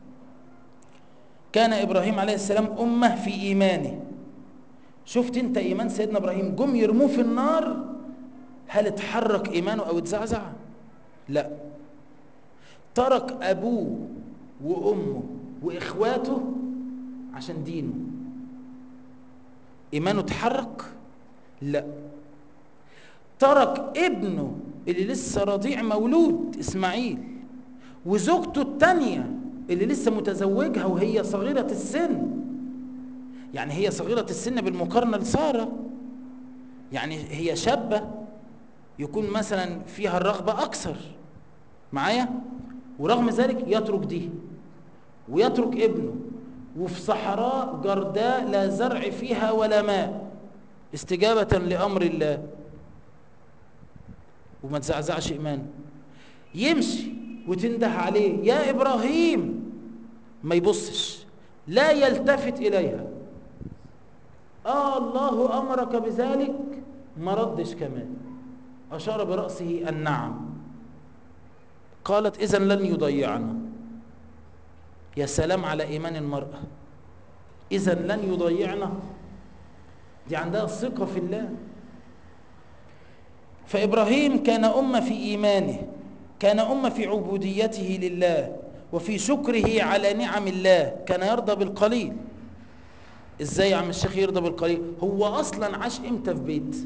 كان إبراهيم عليه السلام أمة في إيمانه شفت انت إيمان سيدنا إبراهيم جم يرموه في النار هل اتحرك إيمانه أو اتزعزع لا ترك أبوه وأمه وإخواته عشان دينه إيمانه اتحرك لا ترك ابنه اللي لسه رضيع مولود إسماعيل وزوجته التانية اللي لسه متزوجها وهي صغيرة السن يعني هي صغيرة السن بالمقارنة لسارة يعني هي شابة يكون مثلا فيها الرغبة أكثر معايا ورغم ذلك يترك دي ويترك ابنه وفي صحراء جرداء لا زرع فيها ولا ماء استجابة لأمر الله وما تزعزعش إيمانه يمشي وتنده عليه يا إبراهيم ما يبصش لا يلتفت إليها آه الله أمرك بذلك ما ردش كمان أشار برأسه النعم قالت إذا لن يضيعنا يا سلام على إيمان المرأة إذا لن يضيعنا دي عندها ثقة في الله فإبراهيم كان أمة في إيمانه كان أمة في عبوديته لله وفي شكره على نعم الله كان يرضى بالقليل ازاي يا عم الشيخ يرضى بالقليل هو اصلا عاش امتى في بيت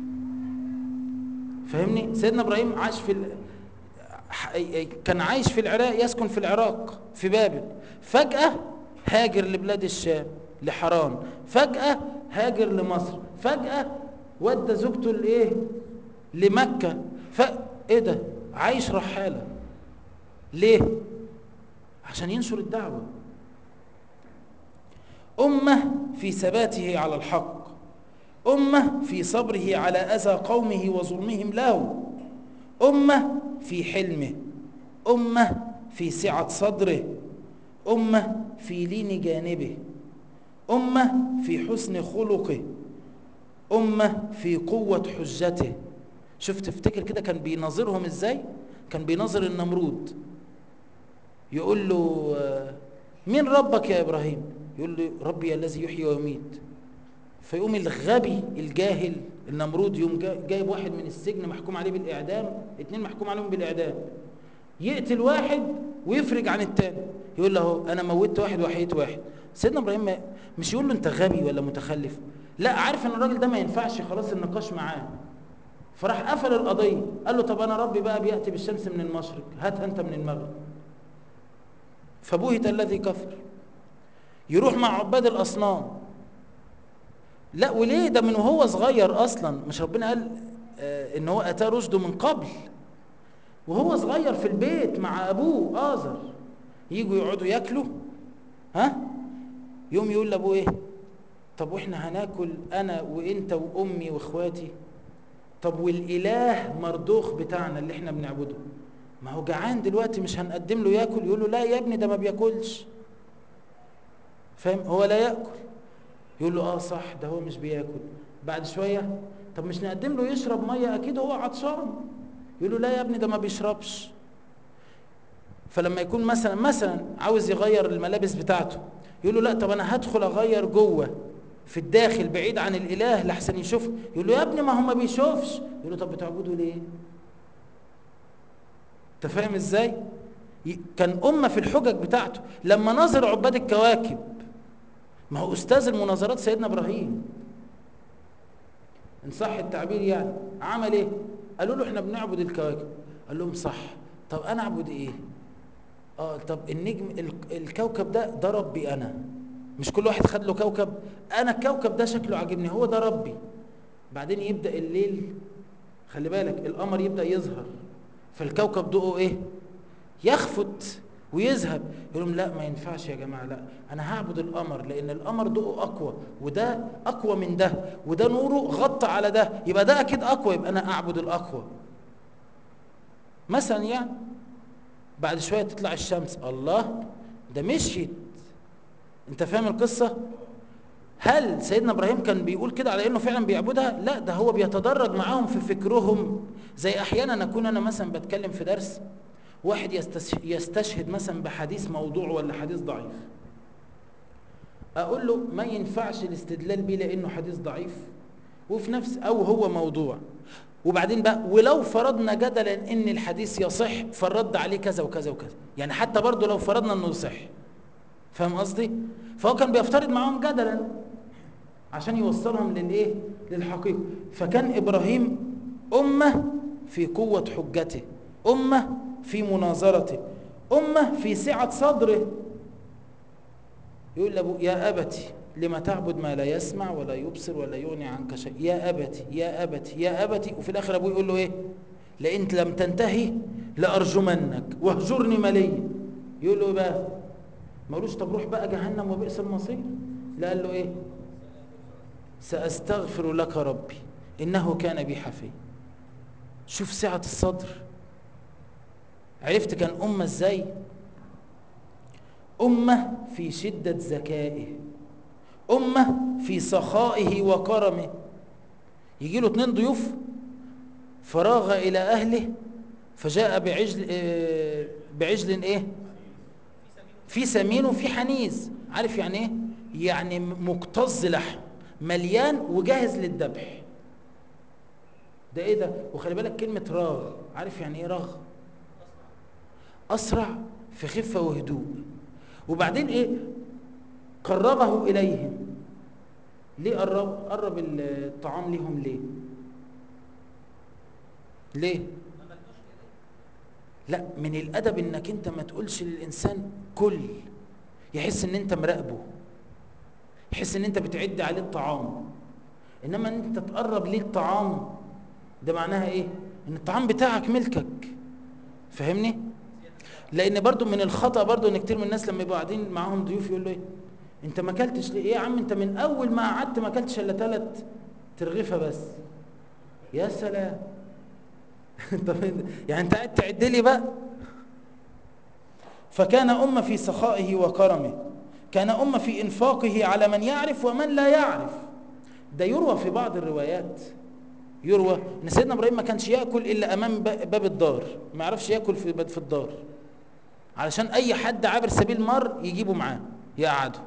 فاهمني سيدنا ابراهيم عاش في ال... كان عايش في العراق يسكن في العراق في بابل فجأة هاجر لبلاد الشام لحران فجأة هاجر لمصر فجأة ودى زوجته لايه لمكة ف ايه ده عايش رحالة ليه عشان ينشر الدعوة أمة في ثباته على الحق أمة في صبره على أذى قومه وظلمهم له أمة في حلمه أمة في سعة صدره أمة في لين جانبه أمة في حسن خلقه أمة في قوة حجته شوف تفتكر كده كان بيناظرهم ازاي كان بيناظر النمرود يقول له آه، مين ربك يا إبراهيم يقول له ربي الذي يحيي ويميت فيقوم الغبي الجاهل النمرود يوم جا- جايب واحد من السجن محكوم عليه بالإعدام اتنين محكوم عليهم بالإعدام يقتل واحد ويفرج عن التاني يقول له أهو انا موتت واحد وحييت واحد سيدنا ابراهيم ما- مش يقول له انت غبي ولا متخلف لا عارف ان الراجل ده ما ينفعش خلاص النقاش معاه فراح قفل القضيه قال له طب انا ربي بقى بياتي بالشمس من المشرق هاتها انت من المغرب فبهت الذي كفر يروح مع عباد الاصنام لا وليه ده من وهو صغير اصلا مش ربنا قال آه ان هو اتاه رشده من قبل وهو صغير في البيت مع ابوه آزر يجوا يقعدوا ياكلوا ها يوم يقول لابوه ايه طب واحنا هناكل انا وانت وامي واخواتي طب والاله مردوخ بتاعنا اللي احنا بنعبده ما هو جعان دلوقتي مش هنقدم له ياكل يقول له لا يا ابني ده ما بياكلش فاهم هو لا ياكل يقول له اه صح ده هو مش بياكل بعد شويه طب مش نقدم له يشرب ميه اكيد هو عطشان يقول له لا يا ابني ده ما بيشربش فلما يكون مثلا مثلا عاوز يغير الملابس بتاعته يقول له لا طب انا هدخل اغير جوه في الداخل بعيد عن الاله لحسن يشوف يقول له يا ابني ما هو ما بيشوفش يقول له طب بتعبده ليه انت فاهم ازاي ي- كان امه في الحجج بتاعته لما نظر عباد الكواكب ما هو استاذ المناظرات سيدنا ابراهيم ان صح التعبير يعني عمل ايه قالوا له احنا بنعبد الكواكب قال لهم صح طب انا اعبد ايه اه طب النجم ال- الكوكب ده ده ربي انا مش كل واحد خد له كوكب انا الكوكب ده شكله عاجبني هو ده ربي بعدين يبدا الليل خلي بالك القمر يبدا يظهر فالكوكب ضوءه ايه يخفت ويذهب يقول لهم لا ما ينفعش يا جماعه لا انا هعبد القمر لان القمر ضوءه اقوى وده اقوى من ده وده نوره غطى على ده يبقى ده اكيد اقوى يبقى انا اعبد الاقوى مثلا يعني بعد شويه تطلع الشمس الله ده مشيت انت فاهم القصه هل سيدنا ابراهيم كان بيقول كده على انه فعلا بيعبدها لا ده هو بيتدرج معاهم في فكرهم زي احيانا اكون انا مثلا بتكلم في درس واحد يستش- يستشهد مثلا بحديث موضوع ولا حديث ضعيف اقول له ما ينفعش الاستدلال بيه لانه حديث ضعيف وفي نفس او هو موضوع وبعدين بقى ولو فرضنا جدلا ان الحديث يصح فالرد عليه كذا وكذا وكذا يعني حتى برضه لو فرضنا انه يصح فاهم قصدي فهو كان بيفترض معاهم جدلا عشان يوصلهم للايه للحقيقه فكان ابراهيم امه في قوه حجته امه في مناظرته امه في سعه صدره يقول لابو يا ابتي لما تعبد ما لا يسمع ولا يبصر ولا يغني عنك شيء يا ابتي يا ابتي يا ابتي وفي الاخر ابوه يقول له ايه لئن لم تنتهي لارجمنك واهجرني مليا يقول له ايه بقى ما قالوش طب روح بقى جهنم وبئس المصير لا قال له ايه ساستغفر لك ربي انه كان بي حفي شوف سعه الصدر عرفت كان امه ازاي امه في شده ذكائه امه في سخائه وكرمه يجي له اتنين ضيوف فراغ الى اهله فجاء بعجل آه، بعجل ايه في سمين وفي حنيذ عارف يعني ايه يعني مكتظ لحم مليان وجاهز للذبح ده ايه ده وخلي بالك كلمه راغ عارف يعني ايه راغ اسرع في خفه وهدوء وبعدين ايه قربه اليهم ليه قرب قرب الطعام ليهم ليه ليه لا من الادب انك انت ما تقولش للانسان كل يحس ان انت مراقبه يحس ان انت بتعد عليه الطعام انما ان انت تقرب ليه الطعام ده معناها ايه ان الطعام بتاعك ملكك فاهمني لان برضو من الخطا برضو ان كتير من الناس لما يبقوا قاعدين معاهم ضيوف يقول له ايه انت ما اكلتش ليه ايه يا عم انت من اول ما قعدت ما اكلتش الا ثلاث ترغيفه بس يا سلام طب يعني انت قاعد تعد لي بقى فكان أمة في سخائه وكرمه كان أمة في إنفاقه على من يعرف ومن لا يعرف ده يروى في بعض الروايات يروى ان سيدنا ابراهيم ما كانش ياكل الا امام باب الدار ما يعرفش ياكل في في الدار علشان اي حد عابر سبيل مر يجيبه معاه يقعده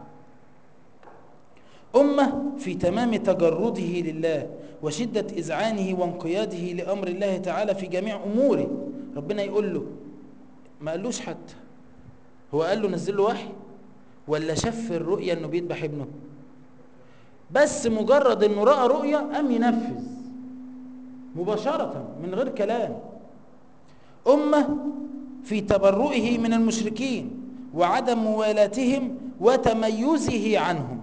أمة في تمام تجرده لله وشدة إذعانه وانقياده لأمر الله تعالى في جميع أموره ربنا يقول له ما قالوش حتى هو قال له نزل له وحي ولا شاف الرؤيا انه بيذبح ابنه بس مجرد انه راى رؤيا قام ينفذ مباشره من غير كلام امه في تبرؤه من المشركين وعدم موالاتهم وتميزه عنهم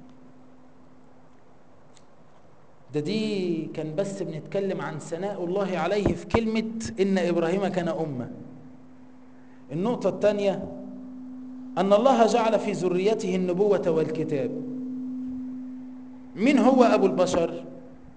ده دي كان بس بنتكلم عن ثناء الله عليه في كلمة إن إبراهيم كان أمة النقطة الثانية أن الله جعل في ذريته النبوة والكتاب من هو أبو البشر؟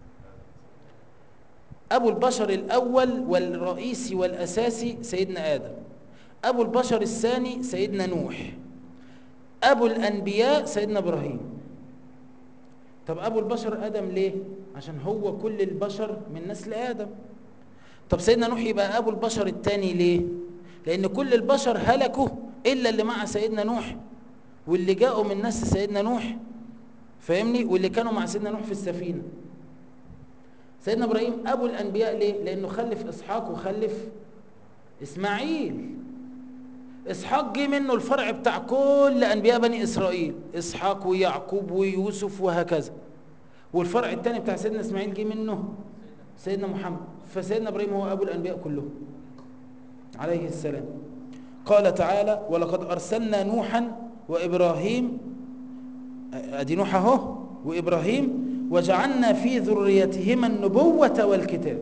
أبو البشر الأول والرئيسي والأساسي سيدنا آدم أبو البشر الثاني سيدنا نوح أبو الأنبياء سيدنا إبراهيم طب أبو البشر آدم ليه؟ عشان هو كل البشر من نسل آدم طب سيدنا نوح يبقى أبو البشر الثاني ليه؟ لأن كل البشر هلكوا إلا اللي مع سيدنا نوح واللي جاءوا من نسل سيدنا نوح فاهمني؟ واللي كانوا مع سيدنا نوح في السفينة سيدنا إبراهيم أبو الأنبياء ليه؟ لأنه خلف إسحاق وخلف إسماعيل إسحاق جه منه الفرع بتاع كل أنبياء بني إسرائيل إسحاق ويعقوب ويوسف وهكذا والفرع الثاني بتاع سيدنا إسماعيل جه منه سيدنا محمد فسيدنا إبراهيم هو أبو الأنبياء كلهم عليه السلام قال تعالى ولقد أرسلنا نوحا وإبراهيم أدي نوح أهو وإبراهيم وجعلنا في ذريتهما النبوة والكتاب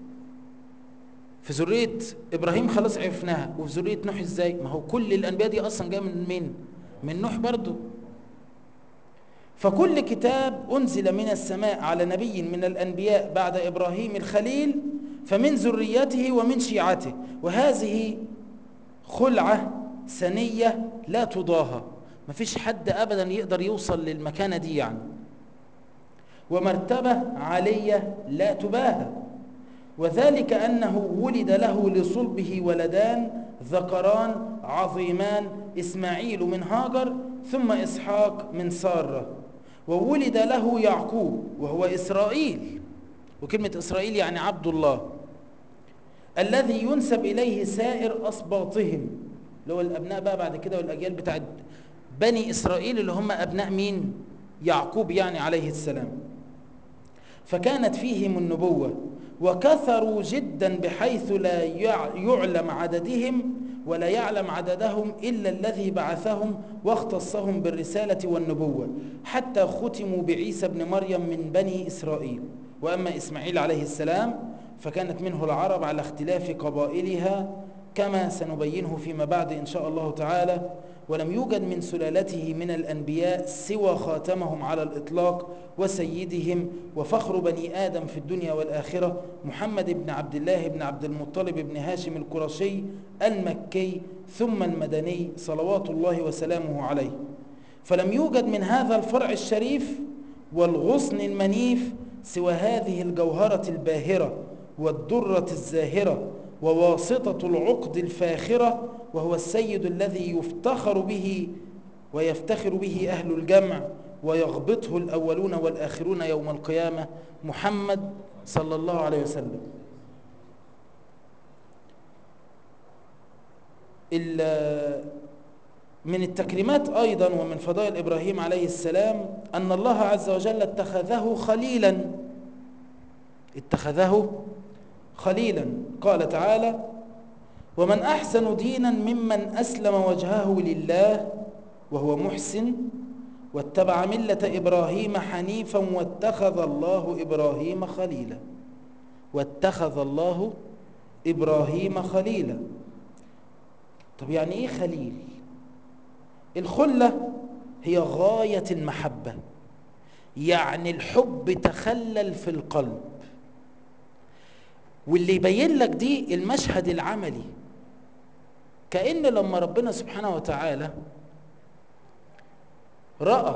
في ذرية إبراهيم خلاص عرفناها وفي ذرية نوح إزاي ما هو كل الأنبياء دي أصلا جاء من مين من نوح برضو فكل كتاب أنزل من السماء على نبي من الأنبياء بعد إبراهيم الخليل فمن ذريته ومن شيعته وهذه خلعة سنية لا تضاهى ما فيش حد أبدا يقدر يوصل للمكانة دي يعني ومرتبة عالية لا تباهى وذلك أنه ولد له لصلبه ولدان ذكران عظيمان إسماعيل من هاجر ثم إسحاق من سارة وولد له يعقوب وهو إسرائيل وكلمة إسرائيل يعني عبد الله الذي ينسب إليه سائر أصباطهم اللي هو الأبناء بقى بعد كده والأجيال بتاعت بني إسرائيل اللي هم أبناء مين يعقوب يعني عليه السلام فكانت فيهم النبوة وكثروا جدا بحيث لا يعلم عددهم ولا يعلم عددهم إلا الذي بعثهم واختصهم بالرسالة والنبوة حتى ختموا بعيسى بن مريم من بني إسرائيل وأما إسماعيل عليه السلام فكانت منه العرب على اختلاف قبائلها كما سنبينه فيما بعد إن شاء الله تعالى ولم يوجد من سلالته من الأنبياء سوى خاتمهم على الإطلاق وسيدهم وفخر بني آدم في الدنيا والآخرة محمد بن عبد الله بن عبد المطلب بن هاشم القرشي المكي ثم المدني صلوات الله وسلامه عليه فلم يوجد من هذا الفرع الشريف والغصن المنيف سوى هذه الجوهرة الباهرة والدرة الزاهرة وواسطة العقد الفاخرة وهو السيد الذي يفتخر به ويفتخر به أهل الجمع ويغبطه الأولون والآخرون يوم القيامة محمد صلى الله عليه وسلم من التكريمات أيضا ومن فضائل إبراهيم عليه السلام أن الله عز وجل اتخذه خليلا اتخذه خليلا قال تعالى ومن أحسن دينا ممن أسلم وجهه لله وهو محسن واتبع ملة إبراهيم حنيفا واتخذ الله إبراهيم خليلا واتخذ الله إبراهيم خليلا طب يعني إيه خليل الخلة هي غاية المحبة يعني الحب تخلل في القلب واللي يبين لك دي المشهد العملي كأن لما ربنا سبحانه وتعالى رأى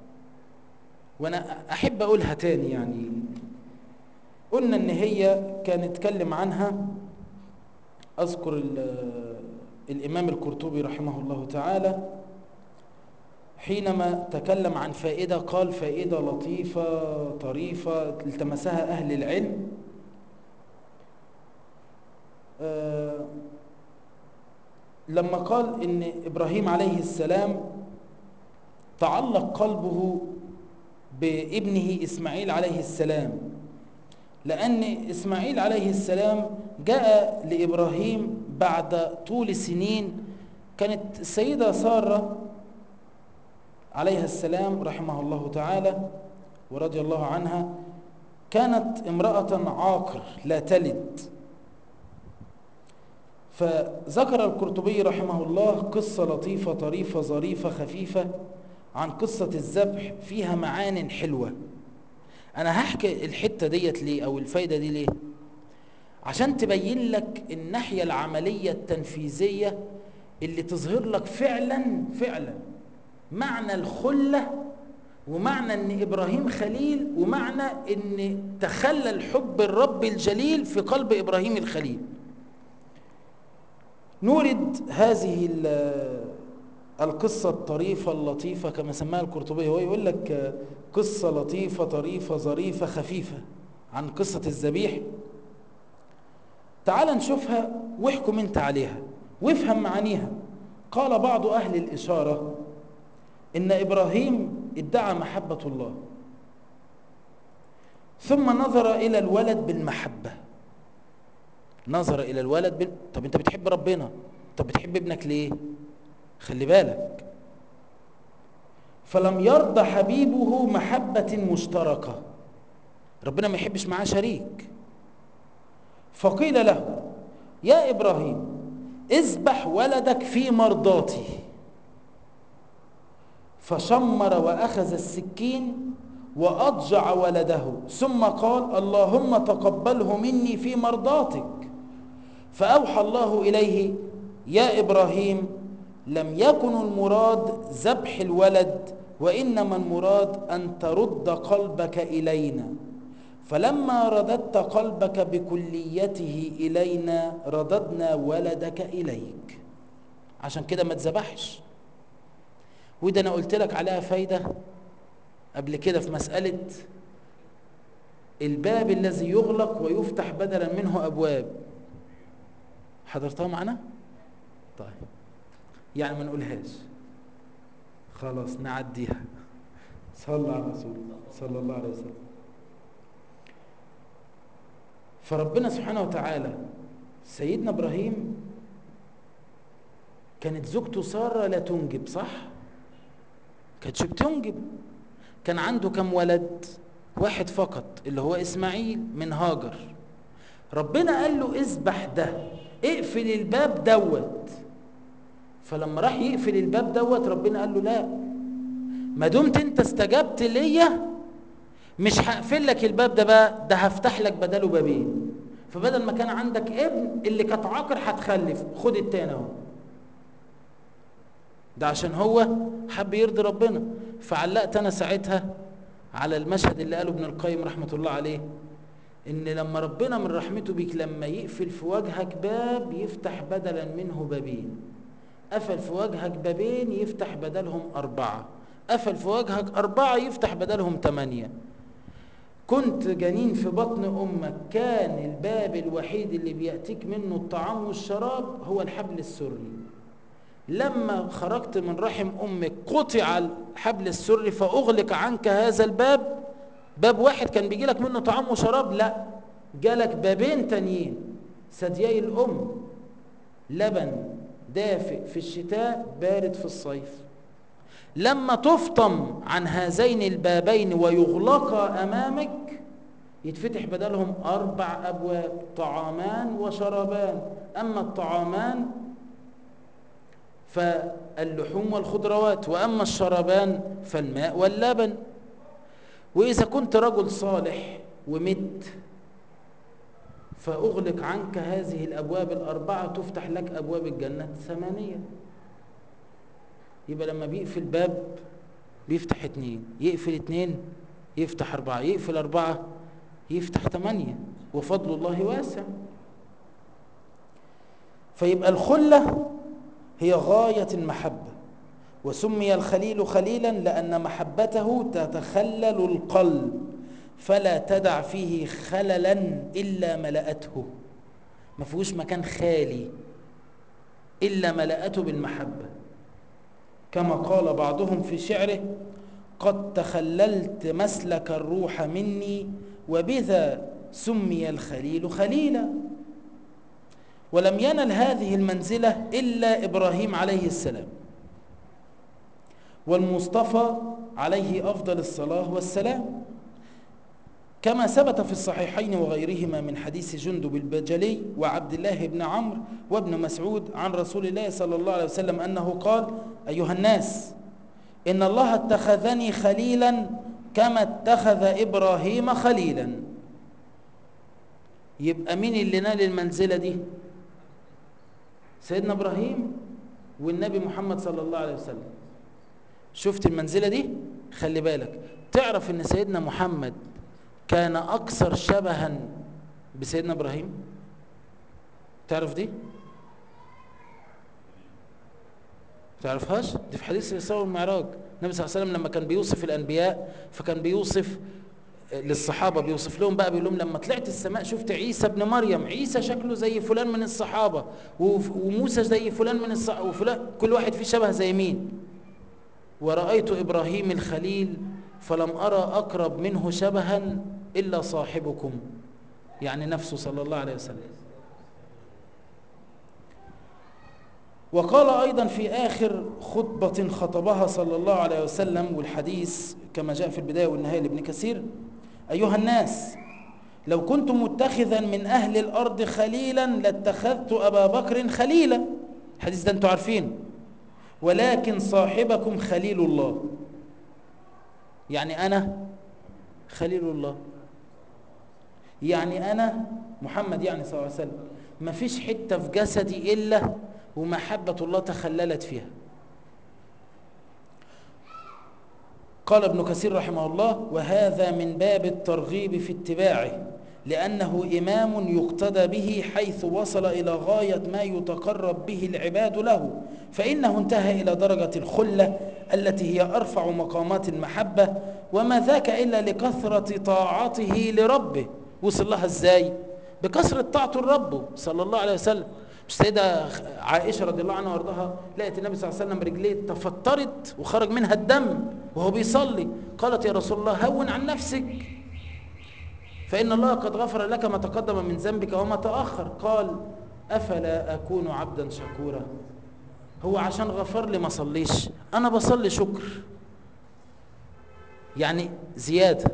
وأنا أحب أقولها تاني يعني قلنا إن هي كان اتكلم عنها أذكر الإمام القرطبي رحمه الله تعالى حينما تكلم عن فائدة قال فائدة لطيفة طريفة التمسها أهل العلم آه لما قال إن إبراهيم عليه السلام تعلق قلبه بابنه إسماعيل عليه السلام لأن إسماعيل عليه السلام جاء لإبراهيم بعد طول سنين كانت السيدة سارة عليها السلام رحمه الله تعالى ورضي الله عنها كانت امرأة عاقر لا تلد فذكر القرطبي رحمه الله قصة لطيفة طريفة ظريفة خفيفة عن قصة الذبح فيها معان حلوة أنا هحكي الحتة ديت ليه أو الفايدة دي ليه عشان تبين لك الناحية العملية التنفيذية اللي تظهر لك فعلا فعلا معنى الخلة ومعنى ان ابراهيم خليل ومعنى ان تخلل حب الرب الجليل في قلب ابراهيم الخليل نورد هذه القصة الطريفة اللطيفة كما سماها القرطبي هو يقول لك قصة لطيفة طريفة ظريفة خفيفة عن قصة الذبيح تعال نشوفها واحكم انت عليها وافهم معانيها قال بعض أهل الإشارة إن إبراهيم ادعى محبة الله ثم نظر إلى الولد بالمحبة نظر إلى الولد بال... طب أنت بتحب ربنا طب بتحب ابنك ليه خلي بالك فلم يرضى حبيبه محبة مشتركة ربنا ما يحبش معاه شريك فقيل له يا إبراهيم اذبح ولدك في مرضاتي فشمر وأخذ السكين وأضجع ولده ثم قال اللهم تقبله مني في مرضاتك فأوحى الله إليه يا إبراهيم لم يكن المراد ذبح الولد وإنما المراد أن ترد قلبك إلينا فلما رددت قلبك بكليته إلينا رددنا ولدك إليك عشان كده ما تذبحش وده أنا قلت لك عليها فايدة قبل كده في مسألة الباب الذي يغلق ويفتح بدلا منه أبواب حضرتها معنا؟ طيب يعني ما نقولهاش خلاص نعديها صلى على رسول صلى الله عليه وسلم فربنا سبحانه وتعالى سيدنا ابراهيم كانت زوجته ساره لا تنجب صح كانتش بتنجب كان عنده كم ولد واحد فقط اللي هو اسماعيل من هاجر ربنا قال له اذبح ده اقفل الباب دوت فلما راح يقفل الباب دوت ربنا قال له لا ما دمت انت استجبت ليا مش هقفل لك الباب ده بقى ده هفتح لك بداله بابين فبدل ما كان عندك ابن اللي كانت عاقر هتخلف خد التاني اهو ده عشان هو حب يرضي ربنا فعلقت انا ساعتها على المشهد اللي قاله ابن القيم رحمه الله عليه ان لما ربنا من رحمته بيك لما يقفل في وجهك باب يفتح بدلا منه بابين قفل في وجهك بابين يفتح بدلهم أربعة قفل في وجهك أربعة يفتح بدلهم ثمانية كنت جنين في بطن أمك كان الباب الوحيد اللي بيأتيك منه الطعام والشراب هو الحبل السري لما خرجت من رحم أمك قطع الحبل السري فأغلق عنك هذا الباب باب واحد كان بيجي لك منه طعام وشراب لا جالك بابين تانيين ثديي الأم لبن دافئ في الشتاء بارد في الصيف لما تفطم عن هذين البابين ويغلقا أمامك يتفتح بدلهم أربع أبواب طعامان وشرابان أما الطعامان فاللحوم والخضروات وأما الشرابان فالماء واللبن وإذا كنت رجل صالح ومت فأغلق عنك هذه الأبواب الأربعة تفتح لك أبواب الجنة ثمانية يبقى لما بيقفل باب بيفتح اتنين يقفل اتنين يفتح أربعة يقفل أربعة يفتح ثمانية وفضل الله واسع فيبقى الخلة هي غاية المحبة وسمي الخليل خليلا لأن محبته تتخلل القلب فلا تدع فيه خللا إلا ملأته ما فيهوش مكان خالي إلا ملأته بالمحبة كما قال بعضهم في شعره قد تخللت مسلك الروح مني وبذا سمي الخليل خليلا ولم ينل هذه المنزلة إلا إبراهيم عليه السلام والمصطفى عليه أفضل الصلاة والسلام كما ثبت في الصحيحين وغيرهما من حديث جندب البجلي وعبد الله بن عمرو وابن مسعود عن رسول الله صلى الله عليه وسلم أنه قال أيها الناس إن الله اتخذني خليلا كما اتخذ إبراهيم خليلا يبقى مين اللي نال المنزلة دي سيدنا إبراهيم والنبي محمد صلى الله عليه وسلم شفت المنزلة دي خلي بالك تعرف ان سيدنا محمد كان اكثر شبها بسيدنا ابراهيم تعرف دي تعرفهاش دي في حديث الاسراء والمعراج النبي صلى الله عليه وسلم لما كان بيوصف الانبياء فكان بيوصف للصحابة بيوصف لهم بقى بيقول لهم لما طلعت السماء شفت عيسى ابن مريم عيسى شكله زي فلان من الصحابة وموسى زي فلان من الصحابة وفلان كل واحد فيه شبه زي مين ورأيت إبراهيم الخليل فلم أرى أقرب منه شبها إلا صاحبكم يعني نفسه صلى الله عليه وسلم وقال أيضا في آخر خطبة خطبها صلى الله عليه وسلم والحديث كما جاء في البداية والنهاية لابن كثير أيها الناس لو كنت متخذا من أهل الأرض خليلا لاتخذت أبا بكر خليلا الحديث ده أنتوا عارفين ولكن صاحبكم خليل الله يعني أنا خليل الله يعني أنا محمد يعني صلى الله عليه وسلم ما فيش حتة في جسدي إلا ومحبة الله تخللت فيها قال ابن كثير رحمه الله وهذا من باب الترغيب في اتباعه لأنه إمام يقتدى به حيث وصل إلى غاية ما يتقرب به العباد له فإنه انتهى إلى درجة الخلة التي هي أرفع مقامات المحبة وما ذاك إلا لكثرة طاعته لربه وصل لها إزاي؟ بكثرة طاعته لربه صلى الله عليه وسلم مش سيدة عائشة رضي الله عنها وارضاها لقيت النبي صلى الله عليه وسلم رجليه تفطرت وخرج منها الدم وهو بيصلي قالت يا رسول الله هون عن نفسك فإن الله قد غفر لك ما تقدم من ذنبك وما تأخر قال أفلا أكون عبدا شكورا هو عشان غفر لي ما صليش أنا بصلي شكر يعني زيادة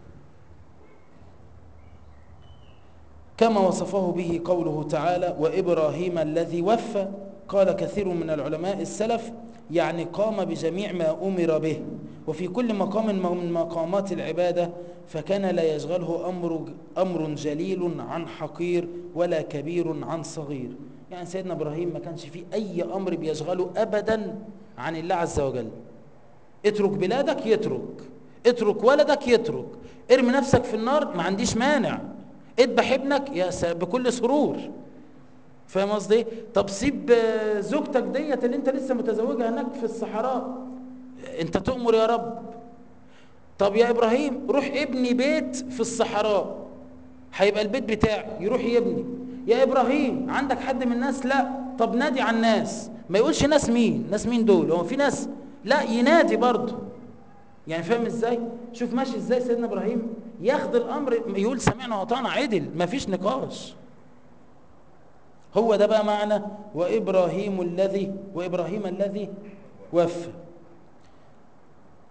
كما وصفه به قوله تعالى وإبراهيم الذي وفى قال كثير من العلماء السلف يعني قام بجميع ما أمر به وفي كل مقام من مقامات العبادة فكان لا يشغله أمر, أمر جليل عن حقير ولا كبير عن صغير يعني سيدنا إبراهيم ما كانش فيه أي أمر بيشغله أبدا عن الله عز وجل اترك بلادك يترك اترك ولدك يترك ارمي نفسك في النار ما عنديش مانع اذبح ابنك يا بكل سرور فاهم قصدي ايه طب سيب زوجتك ديت اللي انت لسه متزوجها هناك في الصحراء انت تؤمر يا رب طب يا ابراهيم روح ابني بيت في الصحراء هيبقى البيت بتاعي يروح يبني يا ابراهيم عندك حد من الناس لا طب نادي على الناس ما يقولش ناس مين ناس مين دول هو في ناس لا ينادي برضه يعني فاهم ازاي شوف ماشي ازاي سيدنا ابراهيم ياخد الامر يقول سمعنا وطعنا عدل ما فيش نقاش هو ده بقى معنى وابراهيم الذي وابراهيم الذي وفى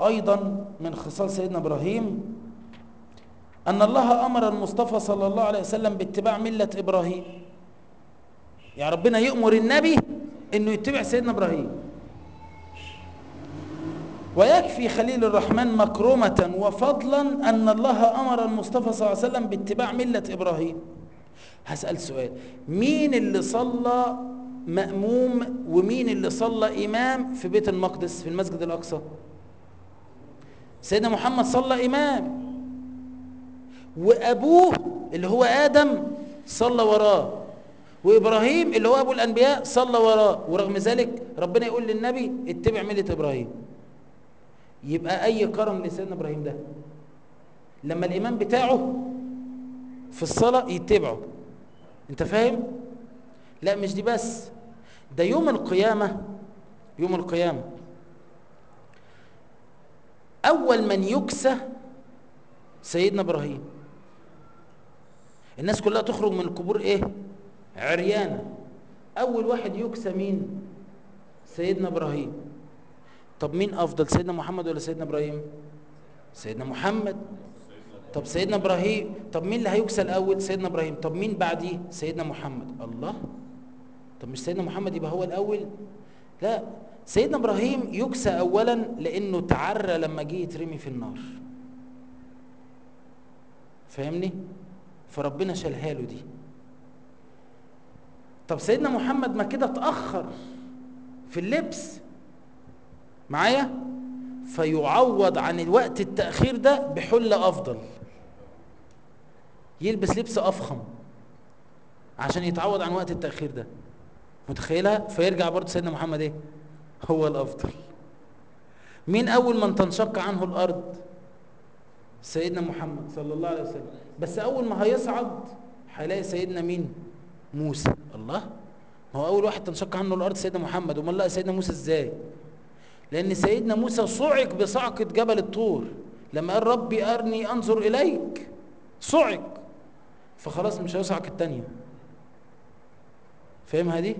أيضا من خصال سيدنا إبراهيم أن الله أمر المصطفى صلى الله عليه وسلم باتباع ملة إبراهيم يعني ربنا يأمر النبي أنه يتبع سيدنا إبراهيم ويكفي خليل الرحمن مكرمة وفضلا أن الله أمر المصطفى صلى الله عليه وسلم باتباع ملة إبراهيم هسأل سؤال مين اللي صلى مأموم ومين اللي صلى إمام في بيت المقدس في المسجد الأقصى سيدنا محمد صلى إمام وأبوه اللي هو آدم صلى وراه وإبراهيم اللي هو أبو الأنبياء صلى وراه ورغم ذلك ربنا يقول للنبي اتبع ملة إبراهيم يبقى أي كرم لسيدنا إبراهيم ده لما الإمام بتاعه في الصلاة يتبعه انت فاهم لا مش دي بس ده يوم القيامة يوم القيامة أول من يكسى سيدنا إبراهيم الناس كلها تخرج من القبور إيه عريانة أول واحد يكسى مين سيدنا إبراهيم طب مين أفضل سيدنا محمد ولا سيدنا إبراهيم سيدنا محمد طب سيدنا إبراهيم طب مين اللي هيكسى الأول سيدنا إبراهيم طب مين بعديه سيدنا محمد الله طب مش سيدنا محمد يبقى هو الأول لا سيدنا إبراهيم يكسى أولا لأنه تعرى لما جه يترمي في النار فاهمني فربنا شالها له دي طب سيدنا محمد ما كده اتأخر في اللبس معايا فيعوض عن الوقت التأخير ده بحلة أفضل يلبس لبس أفخم عشان يتعوض عن وقت التأخير ده متخيلها فيرجع برضه سيدنا محمد ايه هو الأفضل مين أول من تنشق عنه الأرض سيدنا محمد صلى الله عليه وسلم بس أول ما هيصعد هيلاقي سيدنا مين موسى الله ما هو أول واحد تنشق عنه الأرض سيدنا محمد وما لقى سيدنا موسى إزاي لأن سيدنا موسى صعق بصعقة جبل الطور لما قال ربي أرني أنظر إليك صعق فخلاص مش هيصعق التانية فاهمها دي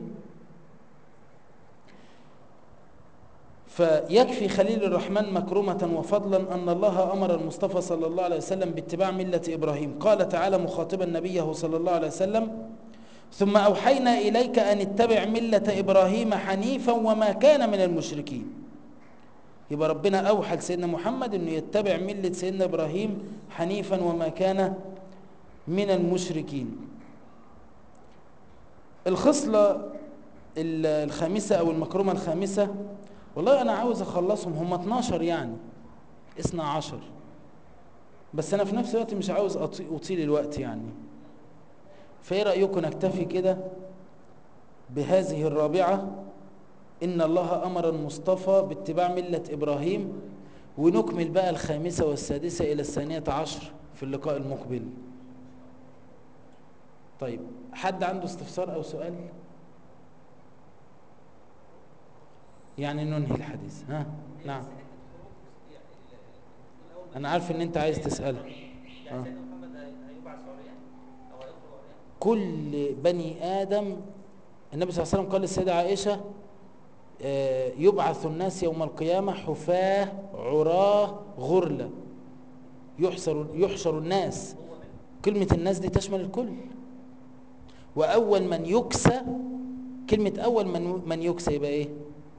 فيكفي خليل الرحمن مكرمة وفضلا أن الله أمر المصطفى صلى الله عليه وسلم باتباع ملة إبراهيم قال تعالى مخاطبا نبيه صلى الله عليه وسلم ثم أوحينا إليك أن اتبع ملة إبراهيم حنيفا وما كان من المشركين يبقى ربنا أوحى لسيدنا محمد أنه يتبع ملة سيدنا إبراهيم حنيفا وما كان من المشركين الخصلة الخامسة أو المكرمة الخامسة والله أنا عاوز أخلصهم هم 12 يعني اثنا عشر بس أنا في نفس الوقت مش عاوز أطيل الوقت يعني فإيه رأيكم نكتفي كده بهذه الرابعة إن الله أمر المصطفى باتباع ملة إبراهيم ونكمل بقى الخامسة والسادسة إلى الثانية عشر في اللقاء المقبل طيب حد عنده استفسار أو سؤال يعني ننهي الحديث ها نعم أنا عارف إن أنت عايز تسأله يعني سيدنا محمد هيبعث عريان او هيخرج عريان كل بني آدم النبي صلى الله عليه وسلم قال للسيدة عائشة آه، يبعث الناس يوم القيامة حفاة عراه غرلة يحشر يحشر الناس كلمة الناس دي تشمل الكل وأول من يكسى كلمة أول من من يكسى يبقى إيه؟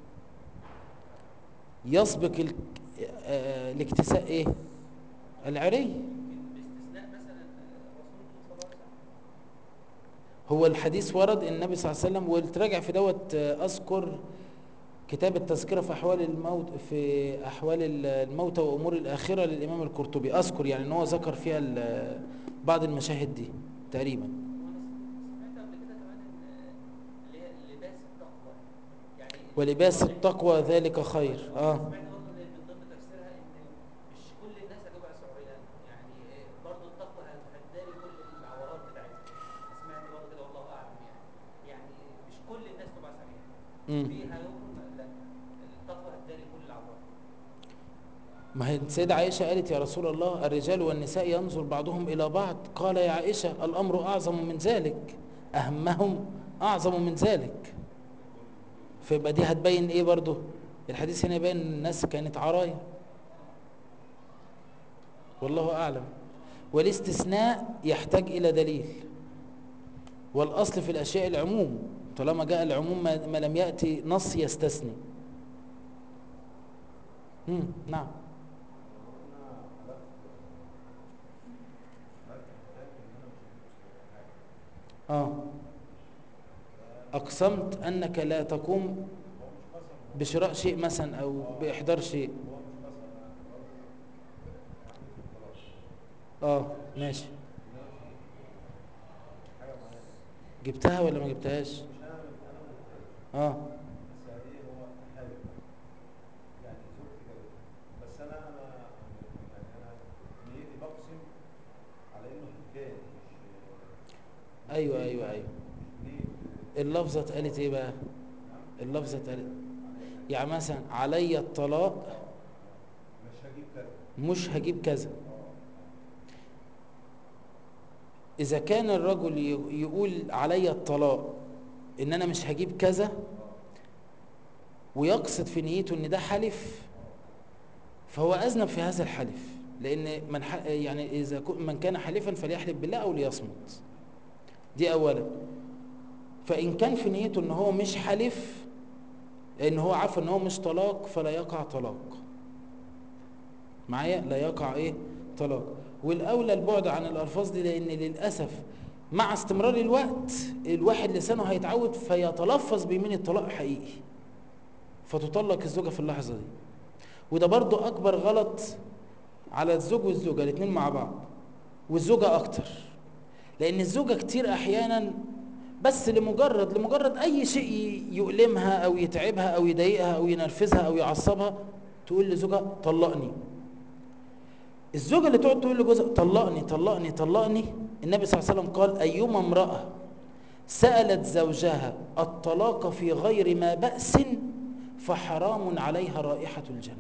يسبق ال- آه، الاكتساء إيه؟ العري باستثناء مثلا رسول الله صلى الله عليه وسلم هو الحديث ورد ان النبي صلى الله عليه وسلم وتراجع في دوت آه، اذكر كتاب التذكرة في احوال الموت في احوال ال- الموتى وامور الاخرة للامام القرطبي اذكر يعني ان هو ذكر فيها ال- بعض المشاهد دي تقريبا وانا سمعت قبل كده كمان ان اللي هي لباس التقوى يعني ولباس التقوى ذلك خير اه سمعت برضه ان من ضمن تفسيرها ان مش كل الناس هتبعث عريان يعني إيه، برضه التقوى هتداري كل العورات بتاعتها سمعت برضه كده والله اعلم يعني يعني مش كل الناس تبعث عريان مم. فيها يوم لا التقوى هتداري كل العورات ما هي السيدة عائشة قالت يا رسول الله الرجال والنساء ينظر بعضهم إلى بعض قال يا عائشة الأمر أعظم من ذلك أهمهم أعظم من ذلك فيبقى دي هتبين إيه برضو الحديث هنا يبين إن الناس كانت عرايا والله أعلم والاستثناء يحتاج إلى دليل والأصل في الأشياء العموم طالما جاء العموم ما ما لم يأتي نص يستثني مم. نعم آه أقسمت أنك لا تقوم بشراء شيء مثلا أو بإحضار شيء آه ماشي جبتها ولا ما جبتهاش اه بس انا انا يعني انا نيتي بقسم على انه حكايه مش ايوه ايوه ايوه مش نيه اللفظه اتقالت ايه بقى اللفظه اتقالت يعني مثلا علي الطلاق مش هجيب كذا مش هجيب كذا اذا كان الرجل ي- يقول علي الطلاق ان انا مش هجيب كذا ويقصد في نيته ان ده حلف فهو اذنب في هذا الحلف لان من ح... يعني اذا كو- من كان حلفا فليحلف بالله او ليصمت دي اولا فان كان في نيته ان هو مش حلف ان هو عارف ان هو مش طلاق فلا يقع طلاق معايا لا يقع ايه طلاق والاولى البعد عن الالفاظ دي لان للاسف مع استمرار الوقت الواحد لسانه هيتعود فيتلفظ بيمين الطلاق حقيقي فتطلق الزوجه في اللحظه دي وده برضو اكبر غلط على الزوج والزوجه الاثنين مع بعض والزوجه اكتر لان الزوجه كتير احيانا بس لمجرد لمجرد اي شيء يؤلمها او يتعبها او يضايقها او ينرفزها او يعصبها تقول لزوجها طلقني الزوجه اللي تقعد تقول لجوزها طلقني طلقني طلقني النبي صلى الله عليه وسلم قال ايما امراه سالت زوجها الطلاق في غير ما باس فحرام عليها رائحه الجنه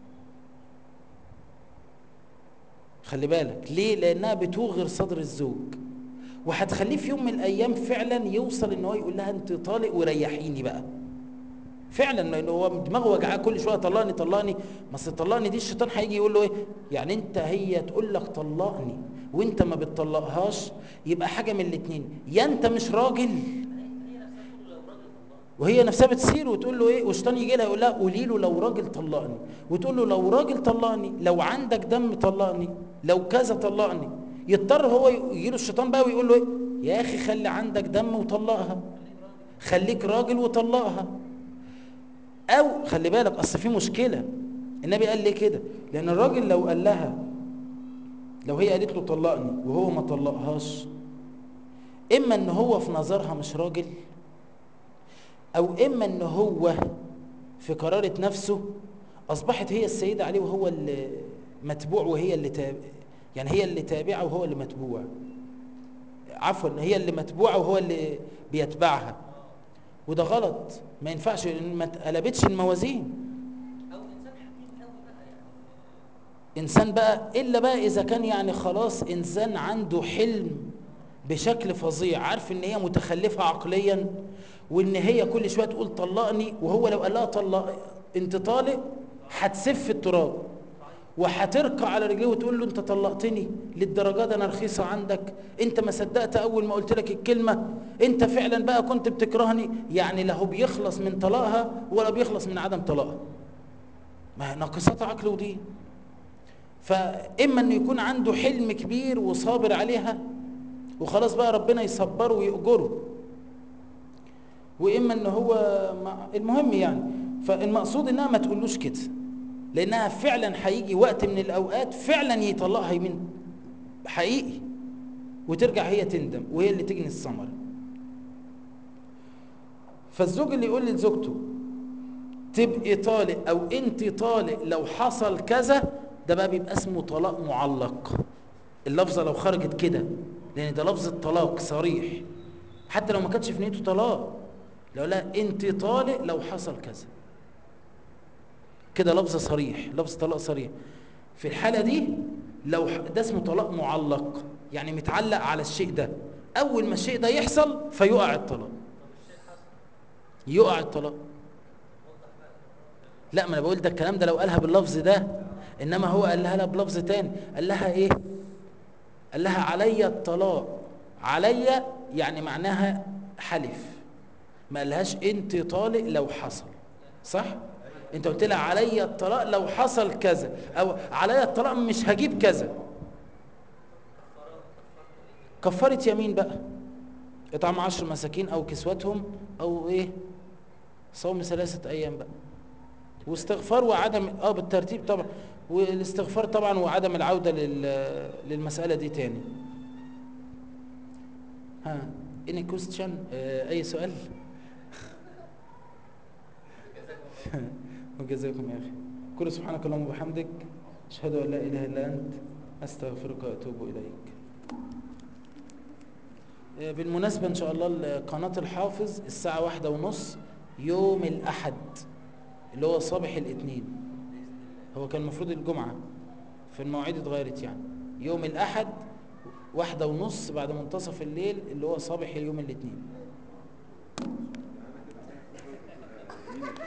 خلي بالك ليه لانها بتوغر صدر الزوج وهتخليه في يوم من الايام فعلا يوصل ان هو يقول لها انت طالق وريحيني بقى فعلا لان هو دماغه وجعاه كل شويه طلقني طلقني ما اصل طلقني دي الشيطان هيجي يقول له ايه يعني انت هي تقول لك طلقني وانت ما بتطلقهاش يبقى حاجه من الاثنين يا انت مش راجل وهي نفسها بتسير وتقول له ايه والشيطان يجي لها يقول لها قولي له لو راجل طلقني وتقول له لو راجل طلقني لو عندك دم طلقني لو كذا طلقني يضطر هو يجي له الشيطان بقى ويقول له ايه يا اخي خلي عندك دم وطلقها خليك راجل وطلقها او خلي بالك اصل في مشكله النبي قال ليه كده لان الراجل لو قال لها لو هي قالت له طلقني وهو ما طلقهاش اما ان هو في نظرها مش راجل او اما ان هو في قرارة نفسه اصبحت هي السيدة عليه وهو اللي متبوع وهي اللي تاب يعني هي اللي تابعة وهو اللي متبوع عفوا هي اللي متبوعة وهو اللي بيتبعها وده غلط ما ينفعش لأن ما اتقلبتش الموازين او انسان حكيم قوي بقى يعني انسان بقى الا بقى اذا كان يعني خلاص انسان عنده حلم بشكل فظيع عارف ان هي متخلفه عقليا وان هي كل شويه تقول طلقني وهو لو قال لها طلق انت طالق هتسف التراب وهتركع على رجليه وتقول له انت طلقتني للدرجه ده انا رخيصه عندك انت ما صدقت اول ما قلت لك الكلمه انت فعلا بقى كنت بتكرهني يعني لا هو بيخلص من طلاقها ولا بيخلص من عدم طلاقها ما هي ناقصات عقل ودين فاما انه يكون عنده حلم كبير وصابر عليها وخلاص بقى ربنا يصبره ويأجره واما ان هو ما المهم يعني فالمقصود انها ما تقولوش كده لانها فعلا هيجي وقت من الاوقات فعلا يطلقها يمين حقيقي وترجع هي تندم وهي اللي تجني الثمره فالزوج اللي يقول لزوجته تبقي طالق او انت طالق لو حصل كذا ده بقى بيبقى اسمه طلاق معلق اللفظه لو خرجت كده لان ده لفظ الطلاق صريح حتى لو ما كانتش في نيته طلاق لو لا انت طالق لو حصل كذا كده لفظ صريح لفظ طلاق صريح في الحاله دي لو ح- ده اسمه طلاق معلق يعني متعلق على الشيء ده اول ما الشيء ده يحصل فيقع الطلاق يقع الطلاق لا ما انا بقول ده الكلام ده لو قالها باللفظ ده انما هو قال لها لا بلفظ تاني قال لها ايه قال لها علي الطلاق علي يعني معناها حلف ما قالهاش انت طالق لو حصل صح انت قلت لها علي الطلاق لو حصل كذا او علي الطلاق مش هجيب كذا كفارة يمين بقى اطعام عشر مساكين او كسوتهم او ايه صوم ثلاثة ايام بقى واستغفار وعدم اه بالترتيب طبعا والاستغفار طبعا وعدم العودة لل... للمسألة دي تاني ها any question آه اي سؤال وجزاكم يا اخي كل سبحانك اللهم وبحمدك اشهد ان لا اله الا انت استغفرك واتوب اليك آه، بالمناسبة ان شاء الله قناة الحافظ الساعة واحدة ونص يوم الاحد اللي هو صباح الاثنين هو كان المفروض الجمعة في المواعيد اتغيرت يعني يوم الاحد واحدة ونص بعد منتصف الليل اللي هو صباح يوم الاثنين